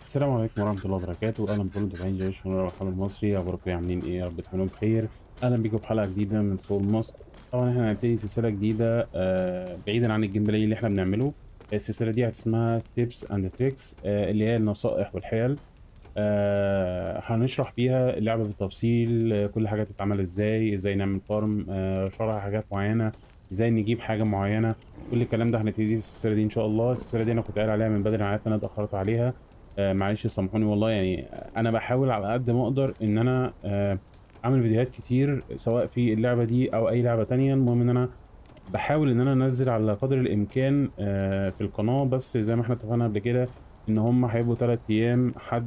السلام عليكم ورحمة الله وبركاته، أهلا بكل متابعين جيش ونور الرحمن المصري، أخباركم إيه عاملين إيه؟ يا رب تكونوا بخير، أهلا بيكم في حلقة جديدة من سول مصر، طبعا إحنا هنبتدي سلسلة جديدة آه بعيدا عن الجيم بلاي اللي إحنا بنعمله، السلسلة دي اسمها تيبس أند تريكس اللي هي النصائح والحيل، آه هنشرح فيها اللعبة بالتفصيل، آه كل حاجة بتتعمل إزاي، إزاي نعمل فارم، آه شرح حاجات معينة، إزاي نجيب حاجة معينة، كل الكلام ده هنبتدي في السلسلة دي إن شاء الله، السلسلة دي أنا كنت قايل عليها من بدري أنا عارف إن أنا اتأخرت عليها. آه معلش سامحوني والله يعني انا بحاول على قد ما اقدر ان انا آه اعمل فيديوهات كتير سواء في اللعبه دي او اي لعبه تانية المهم ان انا بحاول ان انا انزل على قدر الامكان آه في القناه بس زي ما احنا اتفقنا قبل كده ان هم هيبقوا تلات ايام حد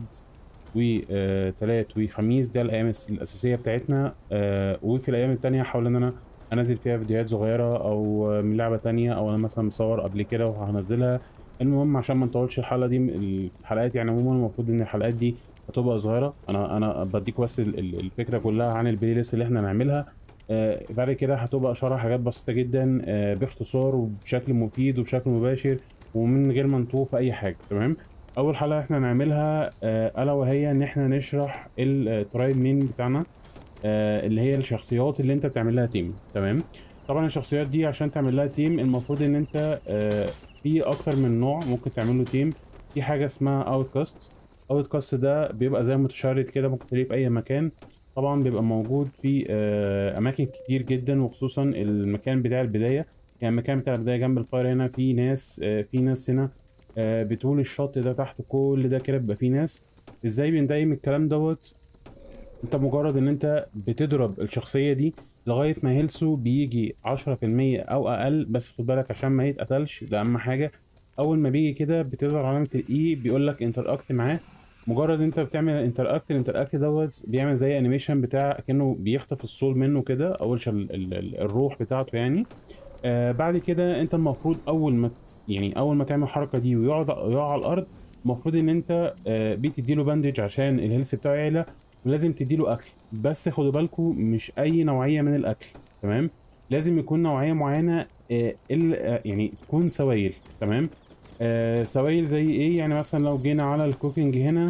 وتلات وخميس ده الايام الاساسيه بتاعتنا آه وفي الايام التانية هحاول ان انا انزل فيها فيديوهات صغيره او من لعبه تانية او انا مثلا مصور قبل كده وهنزلها المهم عشان ما نطولش الحلقه دي الحلقات يعني عموما المفروض ان الحلقات دي هتبقى صغيره انا انا بديك بس الفكره كلها عن البلاي ليست اللي احنا هنعملها آه بعد كده هتبقى شرح حاجات بسيطه جدا آه باختصار وبشكل مفيد وبشكل مباشر ومن غير ما نطوف في اي حاجه تمام اول حلقه احنا هنعملها آه الا وهي ان احنا نشرح الترايب مين بتاعنا آه اللي هي الشخصيات اللي انت بتعمل لها تيم تمام طبعا الشخصيات دي عشان تعمل لها تيم المفروض ان انت آه في اكتر من نوع ممكن تعمل له تيم في حاجه اسمها اوت كاست اوت كاست ده بيبقى زي متشرد كده ممكن تلاقيه في اي مكان طبعا بيبقى موجود في آه اماكن كتير جدا وخصوصا المكان بتاع البدايه يعني المكان بتاع البدايه جنب الفاير هنا في ناس آه في ناس هنا آه بطول الشط ده تحت كل ده كده بيبقى في ناس ازاي بندعم الكلام دوت انت مجرد ان انت بتضرب الشخصيه دي لغايه ما هيلسو بيجي 10% او اقل بس خد بالك عشان ما يتقتلش ده اهم حاجه اول ما بيجي كده بتظهر علامه الاي بيقول لك انتراكت معاه مجرد انت بتعمل انتراكت الانتراكت دوت بيعمل زي انيميشن بتاع كانه بيخطف السول منه كده اول ال ال الروح بتاعته يعني آه بعد كده انت المفروض اول ما يعني اول ما تعمل الحركه دي ويقعد يقع على الارض المفروض ان انت آه بتديله باندج عشان الهيلث بتاعه يعلى ولازم تديله اكل بس خدوا بالكم مش اي نوعيه من الاكل تمام لازم يكون نوعيه معينه آه آه يعني تكون سوائل تمام آه سوائل زي ايه يعني مثلا لو جينا على الكوكينج هنا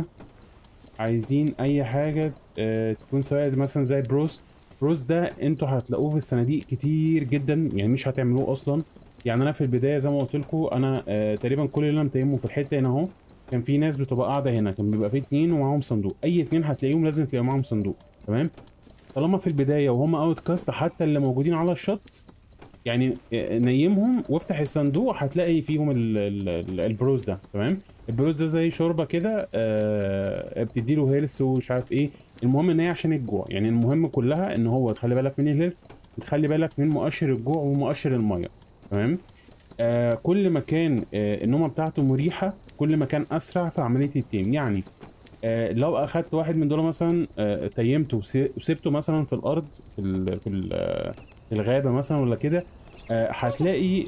عايزين اي حاجه آه تكون سوائل مثلا زي بروس بروس ده انتوا هتلاقوه في الصناديق كتير جدا يعني مش هتعملوه اصلا يعني انا في البدايه زي ما قلت لكم انا آه تقريبا كل اللي انا متيمه في الحته هنا اهو كان في ناس بتبقى قاعده هنا كان بيبقى في اتنين ومعاهم صندوق اي اتنين هتلاقيهم لازم تلاقي معاهم صندوق تمام طالما في البدايه وهم اوت كاست حتى اللي موجودين على الشط يعني نيمهم وافتح الصندوق هتلاقي فيهم ال ال البروز ده تمام البروز ده زي شوربه كده آه بتدي له هيلث ومش عارف ايه المهم ان هي عشان الجوع يعني المهم كلها ان هو تخلي بالك من الهيلث وتخلي بالك من مؤشر الجوع ومؤشر الميه تمام آه كل ما كان آه النومه بتاعته مريحه كل ما كان اسرع في عمليه التيم يعني آه لو اخدت واحد من دول مثلا آه تيمته وسبته مثلا في الارض في ال في, ال في الغابه مثلا ولا كده آه هتلاقي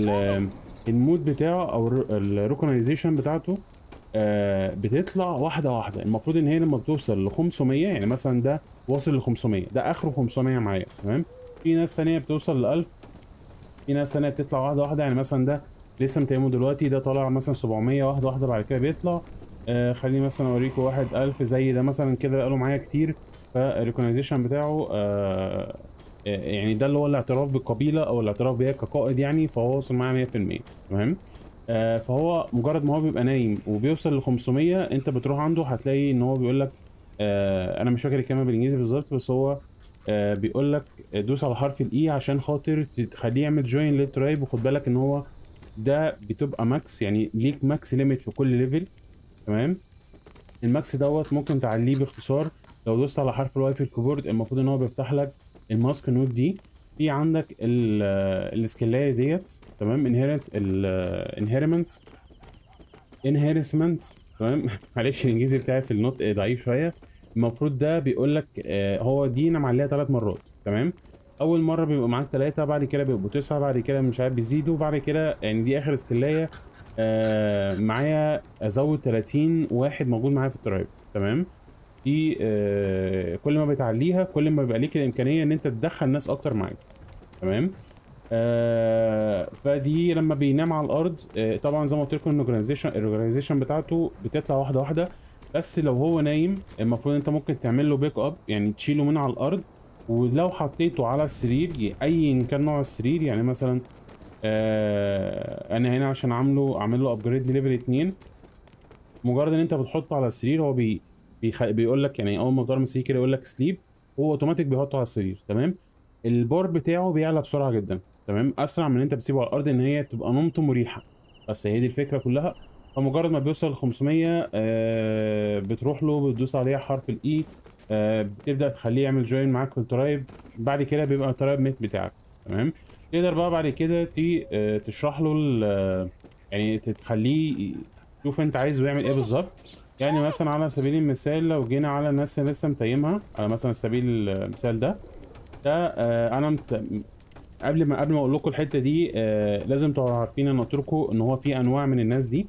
المود بتاعه او الريكونايزيشن بتاعته آه بتطلع واحده واحده المفروض ان هي لما بتوصل ل 500 يعني مثلا ده واصل ل 500 ده اخره 500 معايا تمام في ناس ثانيه بتوصل ل 1000 في ناس ثانيه بتطلع واحده واحده يعني مثلا ده لسه متيمه دلوقتي ده طالع مثلا 700 واحده واحده بعد كده بيطلع آه خليني مثلا اوريكم واحد 1000 زي ده مثلا كده بقاله معايا كتير فالريكونايزيشن بتاعه آه يعني ده اللي هو الاعتراف بالقبيله او الاعتراف بيها كقائد يعني فهو وصل معايا 100% تمام آه فهو مجرد ما هو بيبقى نايم وبيوصل ل 500 انت بتروح عنده هتلاقي ان هو بيقول لك آه انا مش فاكر الكلمه بالانجليزي بالظبط بس هو آه بيقول لك دوس على حرف الاي عشان خاطر تخليه يعمل جوين للترايب وخد بالك ان هو ده بتبقى ماكس يعني ليك ماكس ليميت في كل ليفل تمام الماكس دوت ممكن تعليه باختصار لو دوست على حرف الواي في الكيبورد المفروض ان هو بيفتح لك الماسك نوت دي في عندك السكلايه ديت تمام انهيرنت الانهيرمنتس انهيرسمنت تمام معلش الانجليزي بتاعي في النطق ضعيف شويه المفروض ده بيقول لك آه هو دي انا معليها ثلاث مرات تمام اول مره بيبقى معاك ثلاثه بعد كده بيبقوا تسعه بعد كده مش عارف بيزيدوا بعد كده يعني دي اخر سكلايه آه معايا ازود 30 واحد موجود معايا في الترايب تمام دي آه كل ما بتعليها كل ما بيبقى ليك الامكانيه ان انت تدخل ناس اكتر معاك تمام آه فدي لما بينام على الارض آه طبعا زي ما قلت لكم الاورجنايزيشن الاورجنايزيشن بتاعته بتطلع واحده واحده بس لو هو نايم المفروض انت ممكن تعمل له بيك اب يعني تشيله من على الارض ولو حطيته على السرير اي كان نوع السرير يعني مثلا آه انا هنا عشان عامله عامل له ابجريد ليفل 2 مجرد ان انت بتحطه على السرير هو بي بيخ... بيقول لك يعني اول ما تضرب السرير كده يقول لك سليب هو اوتوماتيك بيحطه على السرير تمام البار بتاعه بيعلى بسرعه جدا تمام اسرع من ان انت بتسيبه على الارض ان هي تبقى نومته مريحه بس هي دي الفكره كلها فمجرد ما بيوصل ل 500 آه بتروح له بتدوس عليه حرف الاي آه بتبدا تخليه يعمل جوين معاك في الترايب بعد كده بيبقى الترايب ميت بتاعك تمام تقدر بقى بعد كده تي آه تشرح له ال- يعني تخليه شوف انت عايزه يعمل ايه بالظبط يعني مثلا على سبيل المثال لو جينا على الناس اللي لسه متيمها على مثلا سبيل المثال ده ده آه انا مت... قبل ما قبل ما اقول لكم الحته دي آه لازم تبقوا عارفين انا قلت لكم ان هو في انواع من الناس دي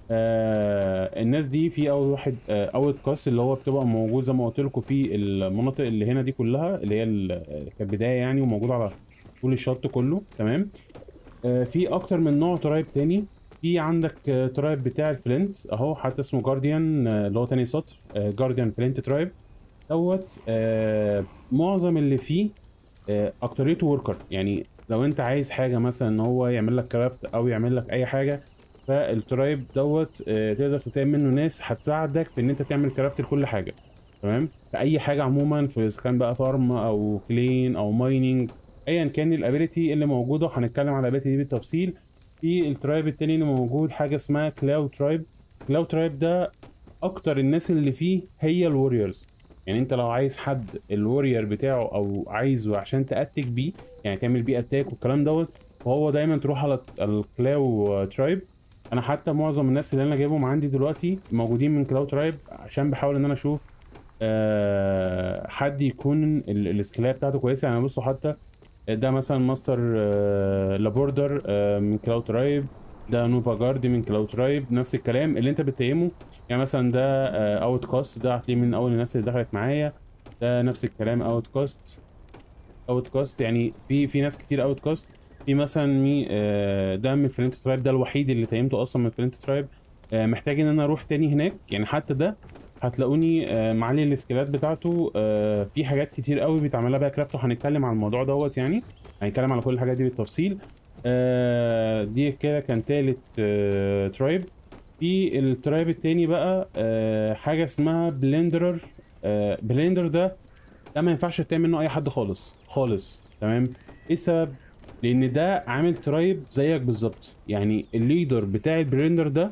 آه الناس دي في اول واحد آه اوت كاست اللي هو بتبقى موجود زي ما قلت لكم في المناطق اللي هنا دي كلها اللي هي ال- كبدايه يعني وموجود على طول الشط كله تمام آه في اكتر من نوع ترايب تاني في عندك آه، ترايب بتاع الفلنت اهو حتى اسمه جارديان اللي هو تاني سطر جارديان فلنت ترايب دوت آه، معظم اللي فيه آه، اكتريته وركر يعني لو انت عايز حاجه مثلا ان هو يعمل لك كرافت او يعمل لك اي حاجه فالترايب دوت آه، تقدر تتعمل منه ناس هتساعدك في ان انت تعمل كرافت لكل حاجه تمام في اي حاجه عموما في اذا كان بقى فارم او كلين او مايننج ايا كان الابيليتي اللي موجوده وهنتكلم على الابيليتي دي بالتفصيل في الترايب التاني اللي موجود حاجه اسمها كلاود ترايب كلاود ترايب ده اكتر الناس اللي فيه هي الوريورز يعني انت لو عايز حد الوريور بتاعه او عايزه عشان تاتك بيه يعني تعمل بيه اتاك والكلام دوت فهو دايما تروح على الكلاو ترايب انا حتى معظم الناس اللي انا جايبهم عندي دلوقتي موجودين من كلاود ترايب عشان بحاول ان انا اشوف آه حد يكون ال- السكيلات بتاعته كويسه يعني بصوا حتى ده مثلا ماستر آه لابوردر آه من كلاود ترايب ده نوفا جارد من كلاود ترايب نفس الكلام اللي انت بتقيمه يعني مثلا ده اوت كاست ده هتلاقيه من اول الناس اللي دخلت معايا ده نفس الكلام اوت كاست اوت كاست يعني في في ناس كتير اوت كاست في مثلا مي آه، ده من الفلنت ترايب ده الوحيد اللي تيمته اصلا من الفلنت ترايب آه، محتاج ان انا اروح تاني هناك يعني حتى ده هتلاقوني آه، معلي السكيلات بتاعته آه، في حاجات كتير قوي بيتعمل لها بقى كرافت وهنتكلم عن الموضوع دوت يعني هنتكلم على كل الحاجات دي بالتفصيل آه، دي كده كان تالت آه، ترايب في الترايب التاني بقى آه، حاجه اسمها بلندرر آه، بلندر ده ده ما ينفعش تعمل منه اي حد خالص خالص تمام ايه السبب لان ده عامل ترايب زيك بالظبط يعني الليدر بتاع البلندر ده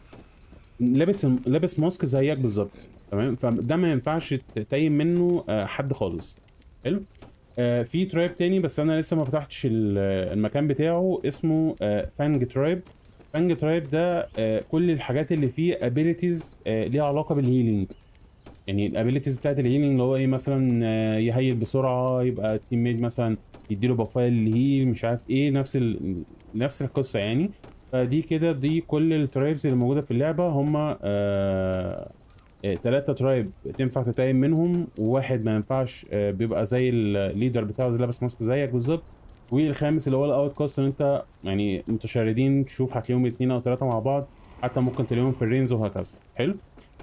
لابس لابس ماسك زيك بالظبط تمام فده ما ينفعش تتيم منه آه، حد خالص حلو آه، في ترايب تاني بس انا لسه ما فتحتش ال- المكان بتاعه اسمه آه، فانج ترايب فانج ترايب ده آه، كل الحاجات اللي فيه ابيليتيز ليها علاقه بالهيلينج يعني الابيليتيز بتاعت الهيلينج اللي هو ايه مثلا آه، يهيل بسرعه يبقى تيم ميت مثلا يديله بفايل الهيل مش عارف ايه نفس ال... نفس القصه يعني فدي كده دي كل الترايبز اللي موجوده في اللعبه هم آه ثلاثة ترايب تنفع تتايم منهم وواحد ما ينفعش آه بيبقى زي الليدر بتاعه زي لابس ماسك زيك بالظبط والخامس اللي هو الاوت كاست ان انت يعني متشردين تشوف هتلاقيهم اتنين او ثلاثة مع بعض حتى ممكن تلاقيهم في الرينز وهكذا حلو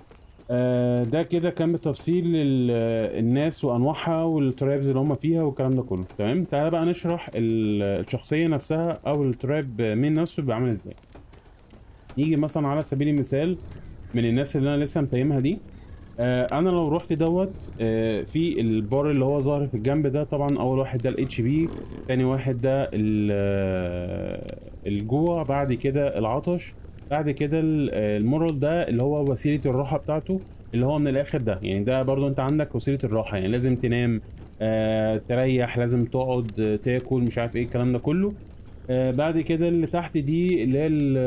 آه ده كده كان بالتفصيل ال- الناس وانواعها والترايبز اللي هم فيها والكلام ده كله تمام تعالى بقى نشرح ال- الشخصيه نفسها او الترايب مين نفسه بيبقى عامل ازاي نيجي مثلا على سبيل المثال من الناس اللي انا لسه مفهمها دي آه انا لو رحت دوت آه في البار اللي هو ظاهر في الجنب ده طبعا اول واحد ده الاتش بي تاني واحد ده ال- آه، الجوع بعد كده العطش بعد كده ال- آه، المورال ده اللي هو وسيله الراحه بتاعته اللي هو من الاخر ده يعني ده برضو انت عندك وسيله الراحه يعني لازم تنام آه تريح لازم تقعد آه، تاكل مش عارف ايه الكلام ده كله آه بعد كده اللي تحت دي اللي هي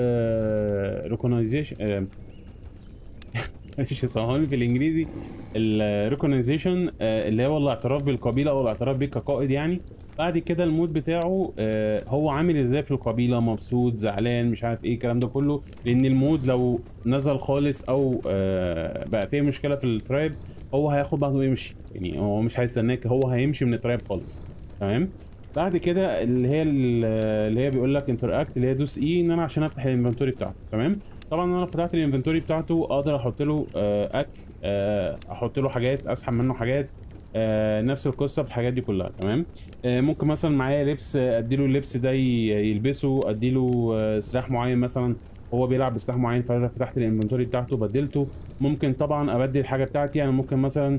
الريكونايزيشن معلش سامحوني في الانجليزي الريكونايزيشن اللي هو الاعتراف بالقبيله او الاعتراف بيك كقائد يعني بعد كده المود بتاعه آه، هو عامل ازاي في القبيله مبسوط زعلان مش عارف ايه الكلام ده كله لان المود لو نزل خالص او آه، بقى فيه مشكله في الترايب هو هياخد بعضه ويمشي يعني هو مش هيستناك هو هيمشي من الترايب خالص تمام بعد كده اللي هي ال- اللي هي بيقول لك انتراكت اللي هي دوس اي ان انا عشان افتح الانفنتوري بتاعته تمام طبعا انا لو فتحت الانفنتوري بتاعته اقدر احط له آه، اكل آه، احط له حاجات اسحب منه حاجات آه، نفس القصه في الحاجات دي كلها تمام آه، ممكن مثلا معايا لبس آه، اديله اللبس ده ي- يلبسه اديله آه، سلاح معين مثلا هو بيلعب بسلاح معين فانا فتحت الانفنتوري بتاعته بدلته ممكن طبعا ابدل الحاجه بتاعتي يعني ممكن مثلا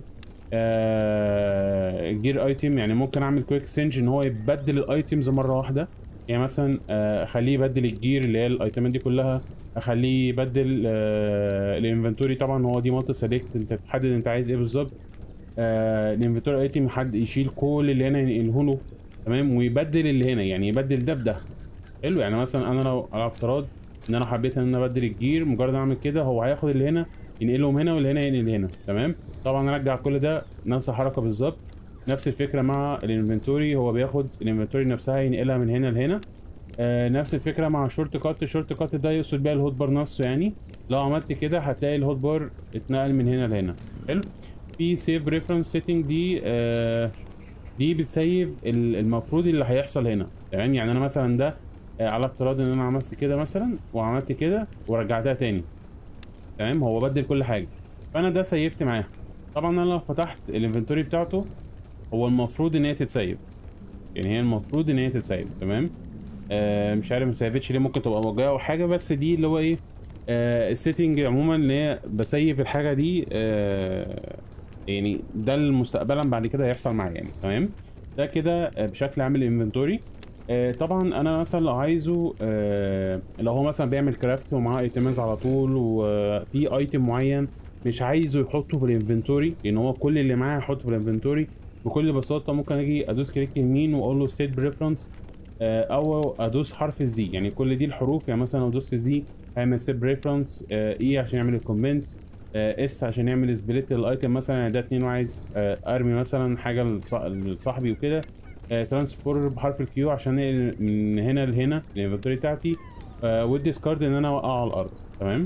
جير ايتم يعني ممكن اعمل كويك سنج ان هو يبدل الايتمز مره واحده يعني مثلا آه، اخليه يبدل الجير اللي هي الايتمات دي كلها اخليه يبدل آه، الانفنتوري طبعا هو دي مالتي سيلكت انت تحدد انت عايز ايه بالظبط آه، الانفنتوري ايتم حد يشيل كل اللي هنا ينقله له تمام ويبدل اللي هنا يعني يبدل ده بده حلو يعني مثلا انا لو على افتراض ان انا حبيت ان انا ابدل الجير مجرد اعمل كده هو هياخد اللي هنا ينقلهم هنا واللي هنا ينقل هنا تمام طبعا ارجع كل ده نفس الحركه بالظبط نفس الفكره مع الانفنتوري هو بياخد الانفنتوري نفسها ينقلها من هنا لهنا آه نفس الفكره مع شورت كات الشورت كات ده يقصد بيها الهوت بار نفسه يعني لو عملت كده هتلاقي الهوت بار اتنقل من هنا لهنا حلو في سيف ريفرنس سيتنج دي آه دي بتسيف ال- المفروض اللي هيحصل هنا تمام يعني انا مثلا ده آه، على افتراض ان انا عملت كده مثلا وعملت كده ورجعتها تاني تمام هو بدل كل حاجه فانا ده سيفت معاه طبعا انا لو فتحت الانفنتوري بتاعته هو المفروض ان هي تتسيف يعني هي المفروض ان هي تتسيف تمام آه مش عارف ما سيفتش ليه ممكن تبقى موجوده او حاجه بس دي اللي هو ايه آه السيتنج عموما اللي هي بسيف الحاجه دي آه يعني ده المستقبلا بعد كده هيحصل معايا يعني تمام ده كده آه، بشكل عام الانفنتوري آه، طبعا انا مثلا لو عايزه آه، لو هو مثلا بيعمل كرافت ومعاه ايتمز على طول وفي ايتم معين مش عايزه يحطه في الانفنتوري لان هو كل اللي معاه هيحطه في الانفنتوري بكل بساطه ممكن اجي ادوس كليك يمين واقول له سيت بريفرنس او ادوس حرف الزي يعني كل دي الحروف يعني مثلا لو دوست زي هيعمل سيت بريفرنس اي عشان يعمل الكومنت اس عشان يعمل سبليت الايتم مثلا يعني ده اتنين وعايز آه، ارمي مثلا حاجه لص- لصاحبي وكده ترانسفور بحرف الكيو عشان انقل من هنا لهنا الانفنتوري بتاعتي آه، والديسكارد ان انا اوقعه على الارض تمام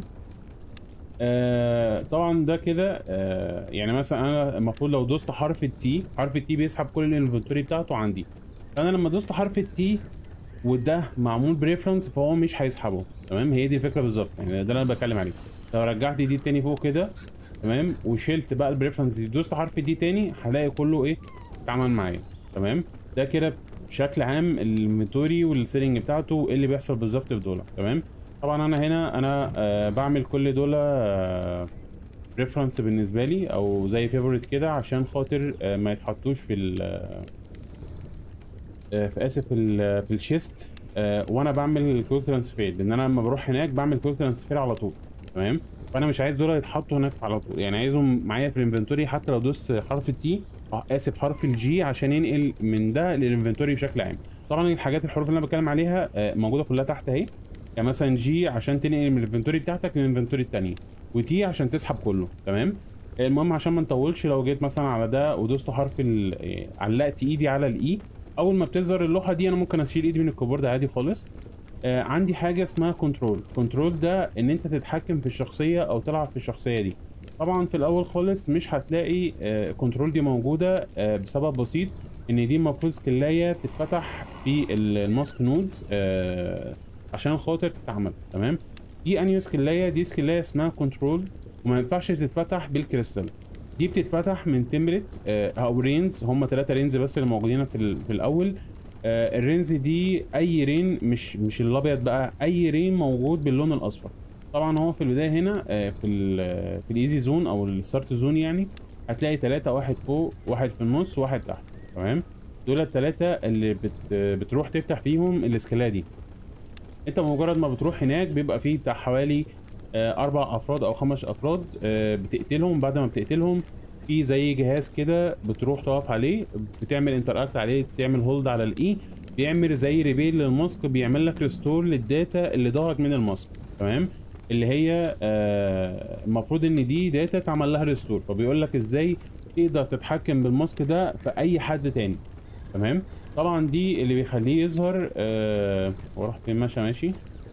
آه طبعا ده كده آه يعني مثلا انا المفروض لو دوست حرف التي حرف التي بيسحب كل الانفنتوري بتاعته عندي فانا لما دوست حرف التي وده معمول بريفرنس فهو مش هيسحبه تمام هي دي الفكره بالظبط يعني ده اللي انا بتكلم عليه لو رجعت دي تاني فوق كده تمام وشلت بقى البريفرنس دي دوست حرف دي تاني هلاقي كله ايه اتعمل معايا تمام ده كده بشكل عام الانفنتوري والسيلينج بتاعته وايه اللي بيحصل بالظبط في دول تمام طبعا انا هنا انا آه بعمل كل دول آه ريفرنس بالنسبه لي او زي فيفوريت كده عشان خاطر آه ما يتحطوش في ال آه في اسف في ال- في الشيست آه وانا بعمل كويك ترانسفير لان انا لما بروح هناك بعمل كويك ترانسفير على طول تمام فانا مش عايز دول يتحطوا هناك على طول يعني عايزهم معايا في الانفنتوري حتى لو دوس حرف التي اسف حرف الجي عشان ينقل من ده للانفنتوري بشكل عام طبعا الحاجات الحروف اللي انا بتكلم عليها آه، موجوده كلها تحت اهي يعني مثلا جي عشان تنقل من الانفنتوري بتاعتك للانفنتوري التانية وتي عشان تسحب كله تمام المهم عشان ما نطولش لو جيت مثلا على ده ودوست حرف ال آه، علقت ايدي على الاي اول ما بتظهر اللوحه دي انا ممكن اشيل ايدي من الكيبورد عادي خالص آه عندي حاجه اسمها كنترول كنترول ده ان انت تتحكم في الشخصيه او تلعب في الشخصيه دي طبعا في الاول خالص مش هتلاقي آه كنترول دي موجوده آه بسبب بسيط ان دي المفروض سكلايه بتتفتح في ال- الماسك نود آه عشان خاطر تتعمل تمام دي انهي سكلايه دي سكلايه اسمها كنترول وما ينفعش تتفتح بالكريستال دي بتتفتح من تمبلت آه او رينز هم ثلاثه رينز بس اللي موجودين في, ال- في الاول آه الرينز دي اي رين مش مش الابيض بقى اي رين موجود باللون الاصفر طبعا هو في البدايه هنا آه في ال في الايزي زون او الستارت زون يعني هتلاقي ثلاثة واحد فوق واحد في النص واحد تحت تمام دول الثلاثة اللي بت بتروح تفتح فيهم الاسكالة دي انت مجرد ما بتروح هناك بيبقى فيه بتاع حوالي آه، اربع افراد او خمس افراد آه، بتقتلهم بعد ما بتقتلهم في زي جهاز كده بتروح تقف عليه بتعمل انتراكت عليه تعمل هولد على الاي بيعمل زي ريبيل للماسك بيعمل لك ريستور للداتا اللي ضاعت من الماسك تمام اللي هي آه، المفروض ان دي داتا اتعمل لها ريستور فبيقول لك ازاي تقدر تتحكم بالماسك ده في اي حد تاني تمام طبعا دي اللي بيخليه يظهر آه وراح فين ماشي ماشي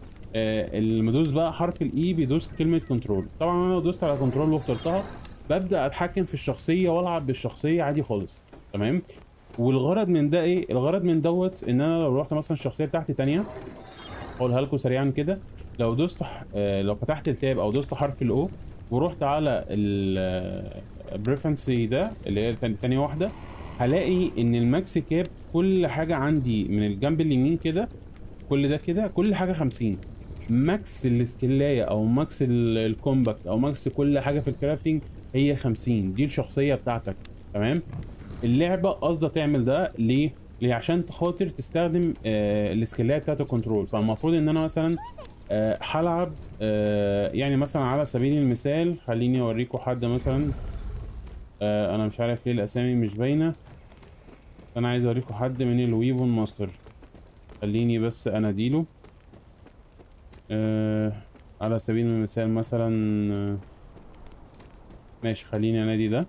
آه المدوس بقى حرف الاي بيدوس كلمه كنترول طبعا انا لو دوست على كنترول واخترتها ببدا اتحكم في الشخصيه والعب بالشخصيه عادي خالص تمام والغرض من ده ايه الغرض من دوت ان انا لو رحت مثلا الشخصيه بتاعتي تانية اقولها لكم سريعا كده لو دوست ح- آه، لو فتحت التاب او دوست حرف الاو ورحت على البريفرنسي ده اللي هي تاني تاني واحده هلاقي ان الماكس كاب كل حاجه عندي من الجنب اليمين كده كل ده كده كل حاجه 50 ماكس السكلايه او ماكس ال- الكومباكت او ماكس كل حاجه في الكرافتنج هي 50 دي الشخصيه بتاعتك تمام اللعبه قصده تعمل ده ليه ليه عشان خاطر تستخدم آه السكلايه بتاعت الكنترول فالمفروض ان انا مثلا آه هلعب آه يعني مثلا على سبيل المثال خليني اوريكم حد مثلا آه انا مش عارف ليه الاسامي مش باينه انا عايز اوريكم حد من الويبون ماستر خليني بس اناديله آه على سبيل المثال مثلا آه، ماشي خليني انادي ده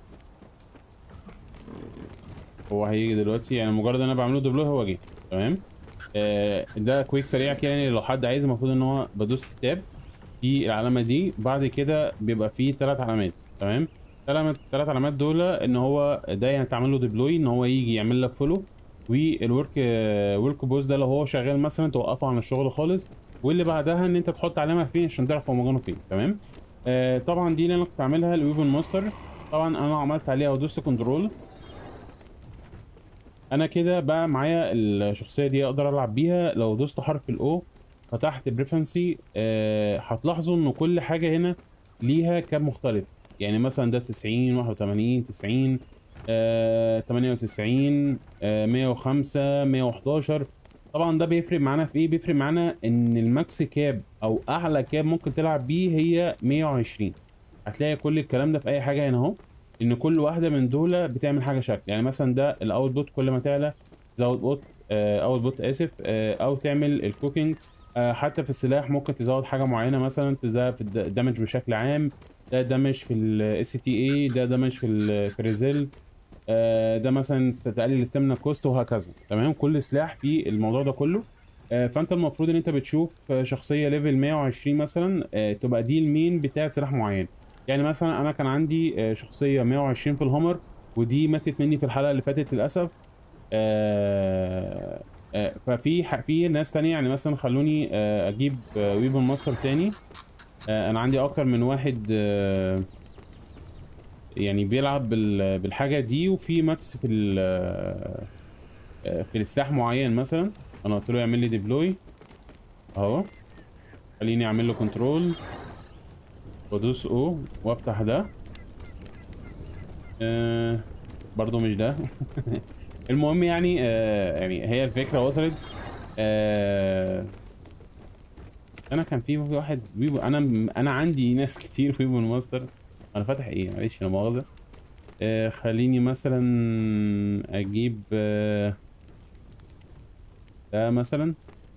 هو هيجي دلوقتي يعني مجرد انا بعمله دبلوي هو جه تمام آه ده كويك سريع كده يعني لو حد عايز المفروض ان هو بدوس تاب في العلامه دي بعد كده بيبقى فيه ثلاث علامات تمام ثلاث ثلاث علامات دول ان هو ده يعني تعمل له ديبلوي ان هو يجي يعمل لك فولو والورك ورك بوز ده لو هو شغال مثلا توقفه عن الشغل خالص واللي بعدها ان انت تحط علامه فين عشان تعرف هو مكانه فين تمام آه طبعا دي اللي انا كنت عاملها الويبن ماستر طبعا انا عملت عليها ودوست كنترول انا كده بقى معايا الشخصيه دي اقدر العب بيها لو دوست حرف الاو فتحت بريفرنسي أه هتلاحظوا ان كل حاجه هنا ليها كام مختلف يعني مثلا ده 90 81 90 آه 98 آه 105 111 طبعا ده بيفرق معانا في ايه بيفرق معانا ان الماكس كاب او اعلى كاب ممكن تلعب بيه هي 120 هتلاقي كل الكلام ده في اي حاجه هنا اهو ان كل واحده من دول بتعمل حاجه شكل يعني مثلا ده الاوتبوت كل ما تعلى زود بوت اوتبوت اسف آه، او تعمل الكوكينج آه، حتى في السلاح ممكن تزود حاجه معينه مثلا تزود في الد- الدمج بشكل عام ده دمج في الاس تي اي ده دمج في ال- في الريزل آه، ده مثلا است- تقلل الاستامينا كوست وهكذا تمام كل سلاح فيه الموضوع ده كله آه، فانت المفروض ان انت بتشوف آه، شخصيه ليفل 120 مثلا آه، تبقى دي المين بتاعت سلاح معين يعني مثلا انا كان عندي آه، شخصيه 120 في الهامر ودي ماتت مني في الحلقه اللي فاتت للاسف آه، آه، ففي ح- في ناس تانية يعني مثلا خلوني آه، اجيب آه، ويبن ماستر تاني آه، انا عندي اكتر من واحد آه، يعني بيلعب بال- بالحاجه دي وفي ماكس في ال آه، في السلاح معين مثلا انا قلت له يعمل لي ديبلوي اهو خليني اعمل له كنترول وادوس او وافتح ده آه برضو مش ده المهم يعني آه يعني هي الفكره وصلت آه انا كان في واحد ويبو انا انا عندي ناس كتير ويبو ماستر انا فاتح ايه معلش لا مؤاخذه آه خليني مثلا اجيب آه ده مثلا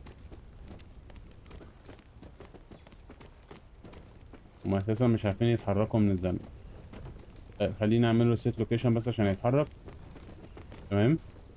هما اساسا مش عارفين يتحركوا من الزمن آه، خليني اعمل له سيت لوكيشن بس عشان يتحرك تمام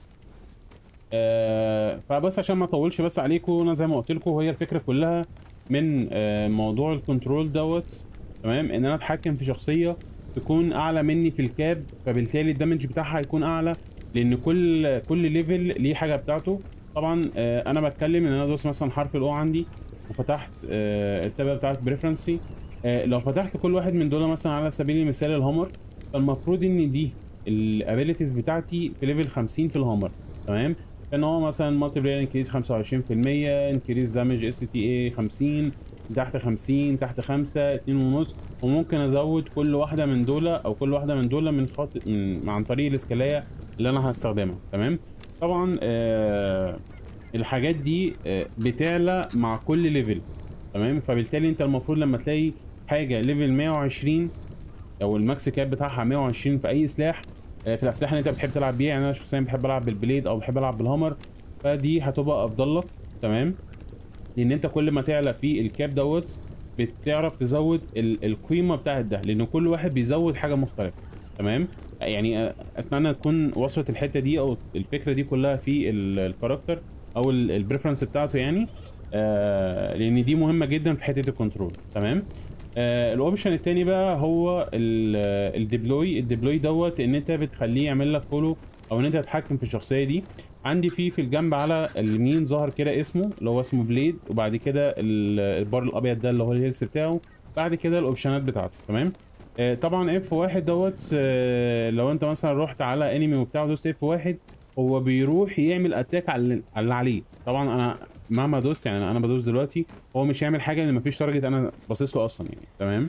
آه فبس عشان ما اطولش بس عليكم انا زي ما قلت لكم هي الفكره كلها من آه موضوع الكنترول دوت تمام ان انا اتحكم في شخصيه تكون اعلى مني في الكاب فبالتالي الدمج بتاعها هيكون اعلى لان كل كل ليفل ليه حاجه بتاعته طبعا آه انا بتكلم ان انا دوس مثلا حرف الاو عندي وفتحت آه التابه بتاعت بريفرنسي آه لو فتحت كل واحد من دول مثلا على سبيل المثال الهامر فالمفروض ان دي الابيليتيز بتاعتي في ليفل 50 في الهامر تمام ان هو مثلا مالتي بلاير انكريز 25% انكريز دامج اس تي اي 50 تحت 50 تحت 5 2.5 وممكن ازود كل واحده من دول او كل واحده من دول من خط من عن طريق الاسكاليه اللي انا هستخدمها تمام طبعا آه الحاجات دي آه بتعلى مع كل ليفل تمام فبالتالي انت المفروض لما تلاقي حاجه ليفل 120 او الماكس كاب بتاعها 120 في اي سلاح آه، في الاسلحه اللي انت بتحب تلعب بيها يعني انا شخصيا بحب العب بالبليد او بحب العب بالهامر فدي هتبقى افضل لك تمام لان انت كل ما تعلى في الكاب دوت بتعرف تزود ال- القيمه بتاعت ده لان كل واحد بيزود حاجه مختلفه تمام يعني آه، اتمنى تكون وصلت الحته دي او الفكره دي كلها في ال- الكاركتر او البريفرنس بتاعته يعني آه لان دي مهمه جدا في حته الكنترول تمام آه الاوبشن التاني بقى هو ال- الديبلوي الديبلوي دوت ان انت بتخليه يعمل لك فولو او ان انت تتحكم في الشخصيه دي عندي في في الجنب على اليمين ظهر كده اسمه اللي هو اسمه بليد وبعد كده ال- البار الابيض ده اللي هو الهيلث بتاعه بعد كده الاوبشنات بتاعته تمام آه، طبعا اف واحد دوت آه، لو انت مثلا رحت على انمي وبتاع دوست اف واحد هو بيروح يعمل اتاك على اللي- على اللي عليه طبعا انا مهما دوست يعني انا بدوس دلوقتي هو مش هيعمل حاجه لان مفيش تارجت انا باصص له اصلا يعني تمام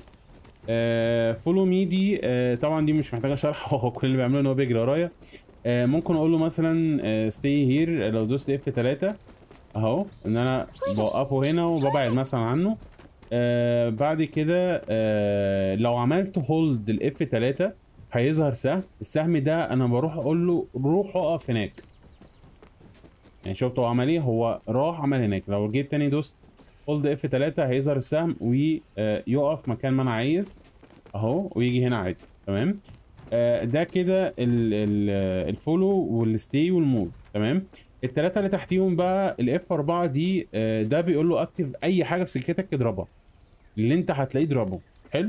فولو مي دي آه، طبعا دي مش محتاجه شرح هو كل اللي بيعمله ان هو بيجري ورايا آه، ممكن اقول له مثلا ستي هير لو دوست اف 3 اهو ان انا بوقفه هنا وببعد مثلا عنه آه بعد كده آه لو عملت هولد الاف 3 هيظهر سهم السهم ده انا بروح اقول له روح اقف هناك يعني شفت هو عمل ايه هو راح عمل هناك لو جيت تاني دوست هولد اف 3 هيظهر السهم ويقف مكان ما انا عايز اهو ويجي هنا عادي تمام آه ده كده ال- ال- الفولو والستي والمود تمام التلاتة اللي تحتيهم بقى الاف 4 دي آه ده بيقول له اكتف اي حاجه في سكتك اضربها اللي انت هتلاقيه اضربه حلو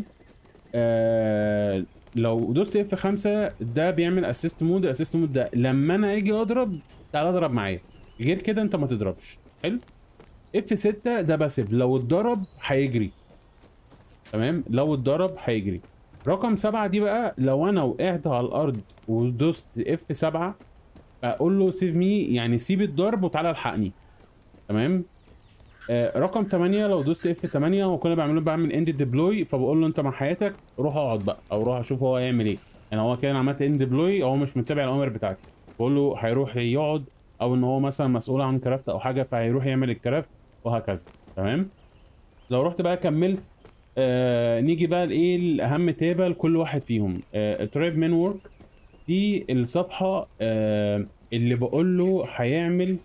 آه لو دوست اف 5 ده بيعمل اسيست مود الاسيست مود ده لما انا اجي اضرب تعال اضرب معايا غير كده انت ما تضربش حلو اف 6 ده باسيف لو اتضرب هيجري تمام لو اتضرب هيجري رقم سبعة دي بقى لو انا وقعت على الارض ودوست اف 7 اقول له سيف مي يعني سيب الضرب وتعالى الحقني تمام آه رقم 8 لو دوست اف 8 هو كل اللي بعمله بعمل اند ديبلوي فبقول له انت مع حياتك روح اقعد بقى او روح اشوف هو هيعمل ايه يعني هو كده أنا عملت اند ديبلوي هو مش متبع الاوامر بتاعتي بقول له هيروح يقعد او ان هو مثلا مسؤول عن كرافت او حاجه فهيروح يعمل الكرافت وهكذا تمام لو رحت بقى كملت آه نيجي بقى لايه الاهم تابه لكل واحد فيهم آه الترايب من ورك دي الصفحه آه اللي بقول له هيعمل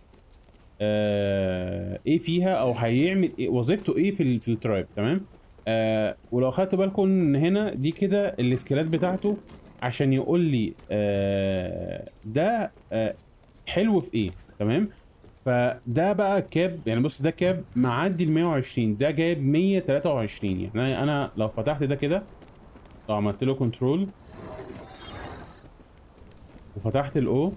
آه ايه فيها او هيعمل إيه وظيفته ايه في ال- في الترايب تمام آه ولو خدتوا بالكم ان هنا دي كده السكيلات بتاعته عشان يقول لي آه ده آه حلو في ايه تمام فده بقى كاب يعني بص ده كاب معدي ال 120 ده جايب 123 يعني انا أنا لو فتحت ده كده لو عملت له كنترول وفتحت الاو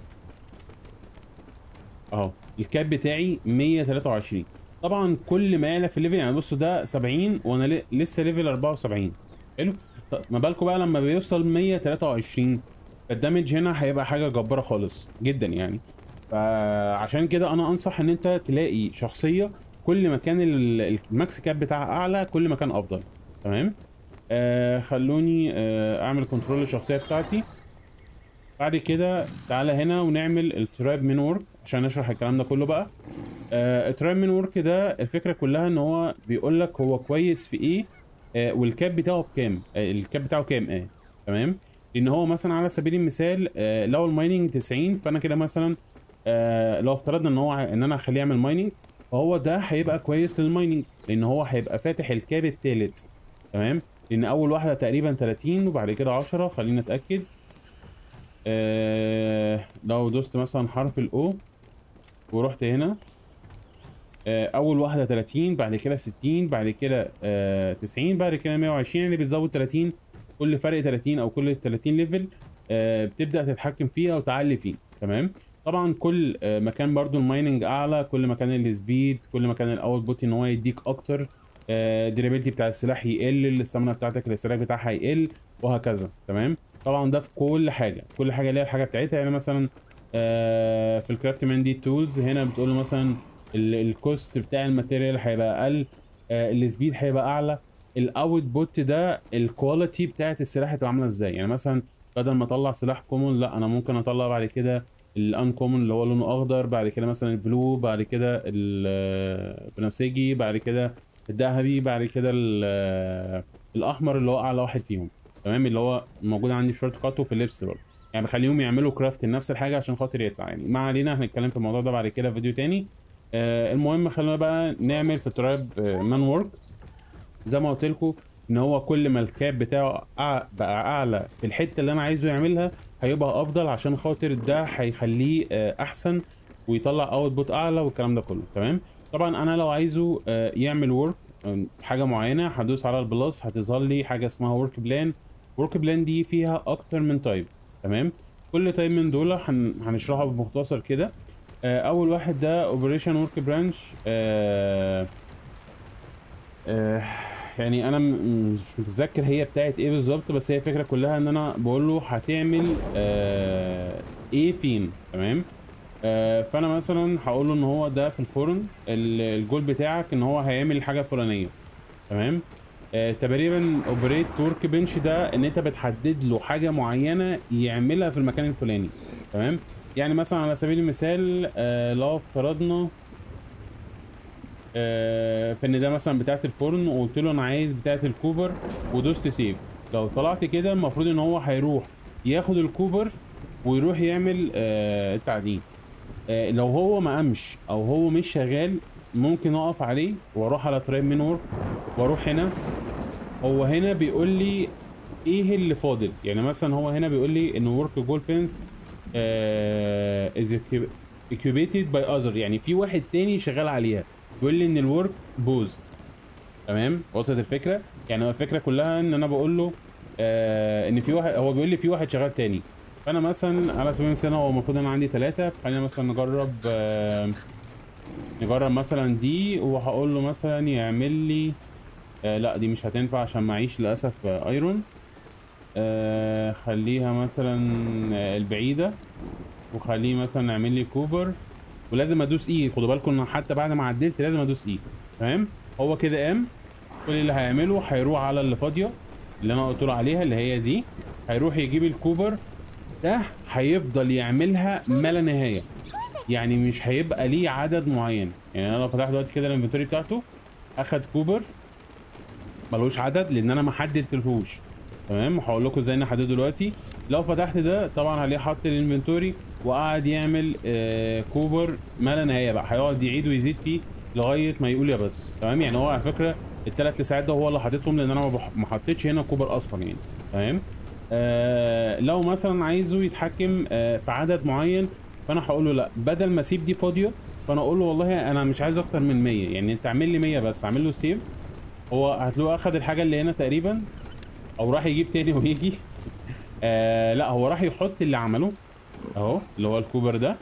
اهو الكاب بتاعي 123 طبعا كل ما يعلى في الليفل يعني بصوا ده 70 وانا ل- لسه ليفل 74 حلو طب ما بالكم بقى لما بيوصل 123 فالدمج هنا هيبقى حاجه جباره خالص جدا يعني فعشان كده انا انصح ان انت تلاقي شخصيه كل ما كان ال- الماكس كاب بتاعها اعلى كل ما كان افضل تمام آه خلوني آه اعمل كنترول للشخصيه بتاعتي بعد كده تعالى هنا ونعمل الترايب من ورك عشان نشرح الكلام ده كله بقى آه الترايب من ورك ده الفكره كلها ان هو بيقول لك هو كويس في ايه آه والكاب بتاعه بكام آه الكاب بتاعه كام اه تمام لان هو مثلا على سبيل المثال آه لو المايننج 90 فانا كده مثلا آه لو افترضنا ان هو ع- ان انا اخليه يعمل مايننج فهو ده هيبقى كويس للمايننج لان هو هيبقى فاتح الكاب التالت تمام لان اول واحده تقريبا 30 وبعد كده 10 خلينا نتاكد آه لو دوست مثلا حرف الاو ورحت هنا آه اول واحده 30 بعد كده 60 بعد كده آه 90 بعد كده 120 يعني بتزود 30 كل فرق 30 او كل 30 ليفل آه بتبدا تتحكم فيه او تعلي فيه تمام طبعا كل آه مكان برضو المايننج اعلى كل ما كان السبيد كل ما كان الاوتبوت ان هو يديك اكتر الديرابيلتي بتاع السلاح يقل الاستامنا بتاعتك الاستهلاك بتاعها يقل وهكذا تمام طبعا ده في كل حاجه كل حاجه ليها الحاجه بتاعتها يعني مثلا آه في الكرافت مان دي تولز هنا بتقول له مثلا ال- الكوست بتاع الماتيريال هيبقى اقل آه السبيد هيبقى اعلى الاوت بوت ده الكواليتي بتاعت السلاح هتبقى عامله ازاي يعني مثلا بدل ما اطلع سلاح كومون لا انا ممكن اطلع بعد كده الان كومون اللي هو لونه اخضر بعد كده مثلا البلو بعد كده ال- البنفسجي بعد كده الذهبي بعد كده ال- الاحمر اللي هو اعلى واحد فيهم تمام اللي هو موجود عندي في شورت كات وفي اللبس برضه يعني بخليهم يعملوا كرافت لنفس الحاجه عشان خاطر يطلع يعني ما علينا هنتكلم في الموضوع ده بعد كده في فيديو تاني آه المهم خلينا بقى نعمل في الترايب آه مان وورك زي ما قلت لكم ان هو كل ما الكاب بتاعه أع- بقى اعلى في الحته اللي انا عايزه يعملها هيبقى افضل عشان خاطر ده هيخليه آه، احسن ويطلع اوت بوت اعلى والكلام ده كله تمام طبعا انا لو عايزه آه، يعمل ورك حاجه معينه هدوس على البلس هتظهر لي حاجه اسمها ورك بلان ورك بلان دي فيها اكتر من تايب تمام كل تايب من دول هن... هنشرحها بمختصر كده آه، اول واحد ده اوبريشن ورك برانش يعني انا م- مش متذكر هي بتاعت ايه بالظبط بس هي الفكره كلها ان انا بقول له هتعمل آه، ايه فين تمام آه، فانا مثلا هقول له ان هو ده في الفرن ال- الجول بتاعك ان هو هيعمل الحاجه الفلانيه تمام آه، تقريبا اوبريت ورك بنش ده ان انت بتحدد له حاجه معينه يعملها في المكان الفلاني تمام يعني مثلا على سبيل المثال آه، لو افترضنا آه، فان ده مثلا بتاعت الفرن وقلت له انا عايز بتاعت الكوبر ودوست سيف لو طلعت كده المفروض ان هو هيروح ياخد الكوبر ويروح يعمل آه، التعدين آه، لو هو ما قامش او هو مش شغال ممكن اقف عليه واروح على ترايب من ورك واروح هنا هو هنا بيقول لي ايه اللي فاضل يعني مثلا هو هنا بيقول لي ان ورك جول فينس از اكيوبيتد باي اذر يعني في واحد تاني شغال عليها بيقول لي ان الورك بوزد تمام وصلت الفكره يعني هو الفكره كلها ان انا بقول له آه ان في واحد هو بيقول لي في واحد شغال تاني فانا مثلا على سبيل المثال هو المفروض انا عندي ثلاثه خلينا مثلا نجرب آه نجرب مثلا دي وهقول له مثلا يعمل لي آه لا دي مش هتنفع عشان معيش للاسف آه ايرون آه خليها مثلا آه البعيده وخليه مثلا نعمل لي كوبر ولازم ادوس اي خدوا بالكم ان حتى بعد ما عدلت لازم ادوس اي تمام هو كده قام كل اللي هيعمله هيروح على اللي فاضيه اللي انا قلت له عليها اللي هي دي هيروح يجيب الكوبر ده هيفضل يعملها ما لا نهايه يعني مش هيبقى ليه عدد معين يعني انا لو فتحت دلوقتي كده الانفنتوري بتاعته اخد كوبر ملوش عدد لان انا ما حددتلهوش تمام هقول لكم ازاي نحدده دلوقتي لو فتحت ده طبعا عليه حط الانفنتوري وقعد يعمل آه كوبر ما لا نهايه بقى هيقعد يعيد ويزيد فيه لغايه ما يقول يا بس تمام يعني هو على فكره الثلاث ساعات ده هو اللي حاططهم لان انا ما بح- ما حطيتش هنا كوبر اصلا يعني تمام آه لو مثلا عايزه يتحكم آه في عدد معين فانا هقول له لا بدل ما اسيب دي فاضيه فانا اقول له والله انا مش عايز اكتر من 100 يعني انت اعمل لي 100 بس اعمل له سيف هو هتلاقيه اخد الحاجه اللي هنا تقريبا او راح يجيب تاني ويجي آه لا هو راح يحط اللي عمله اهو اللي هو الكوبر ده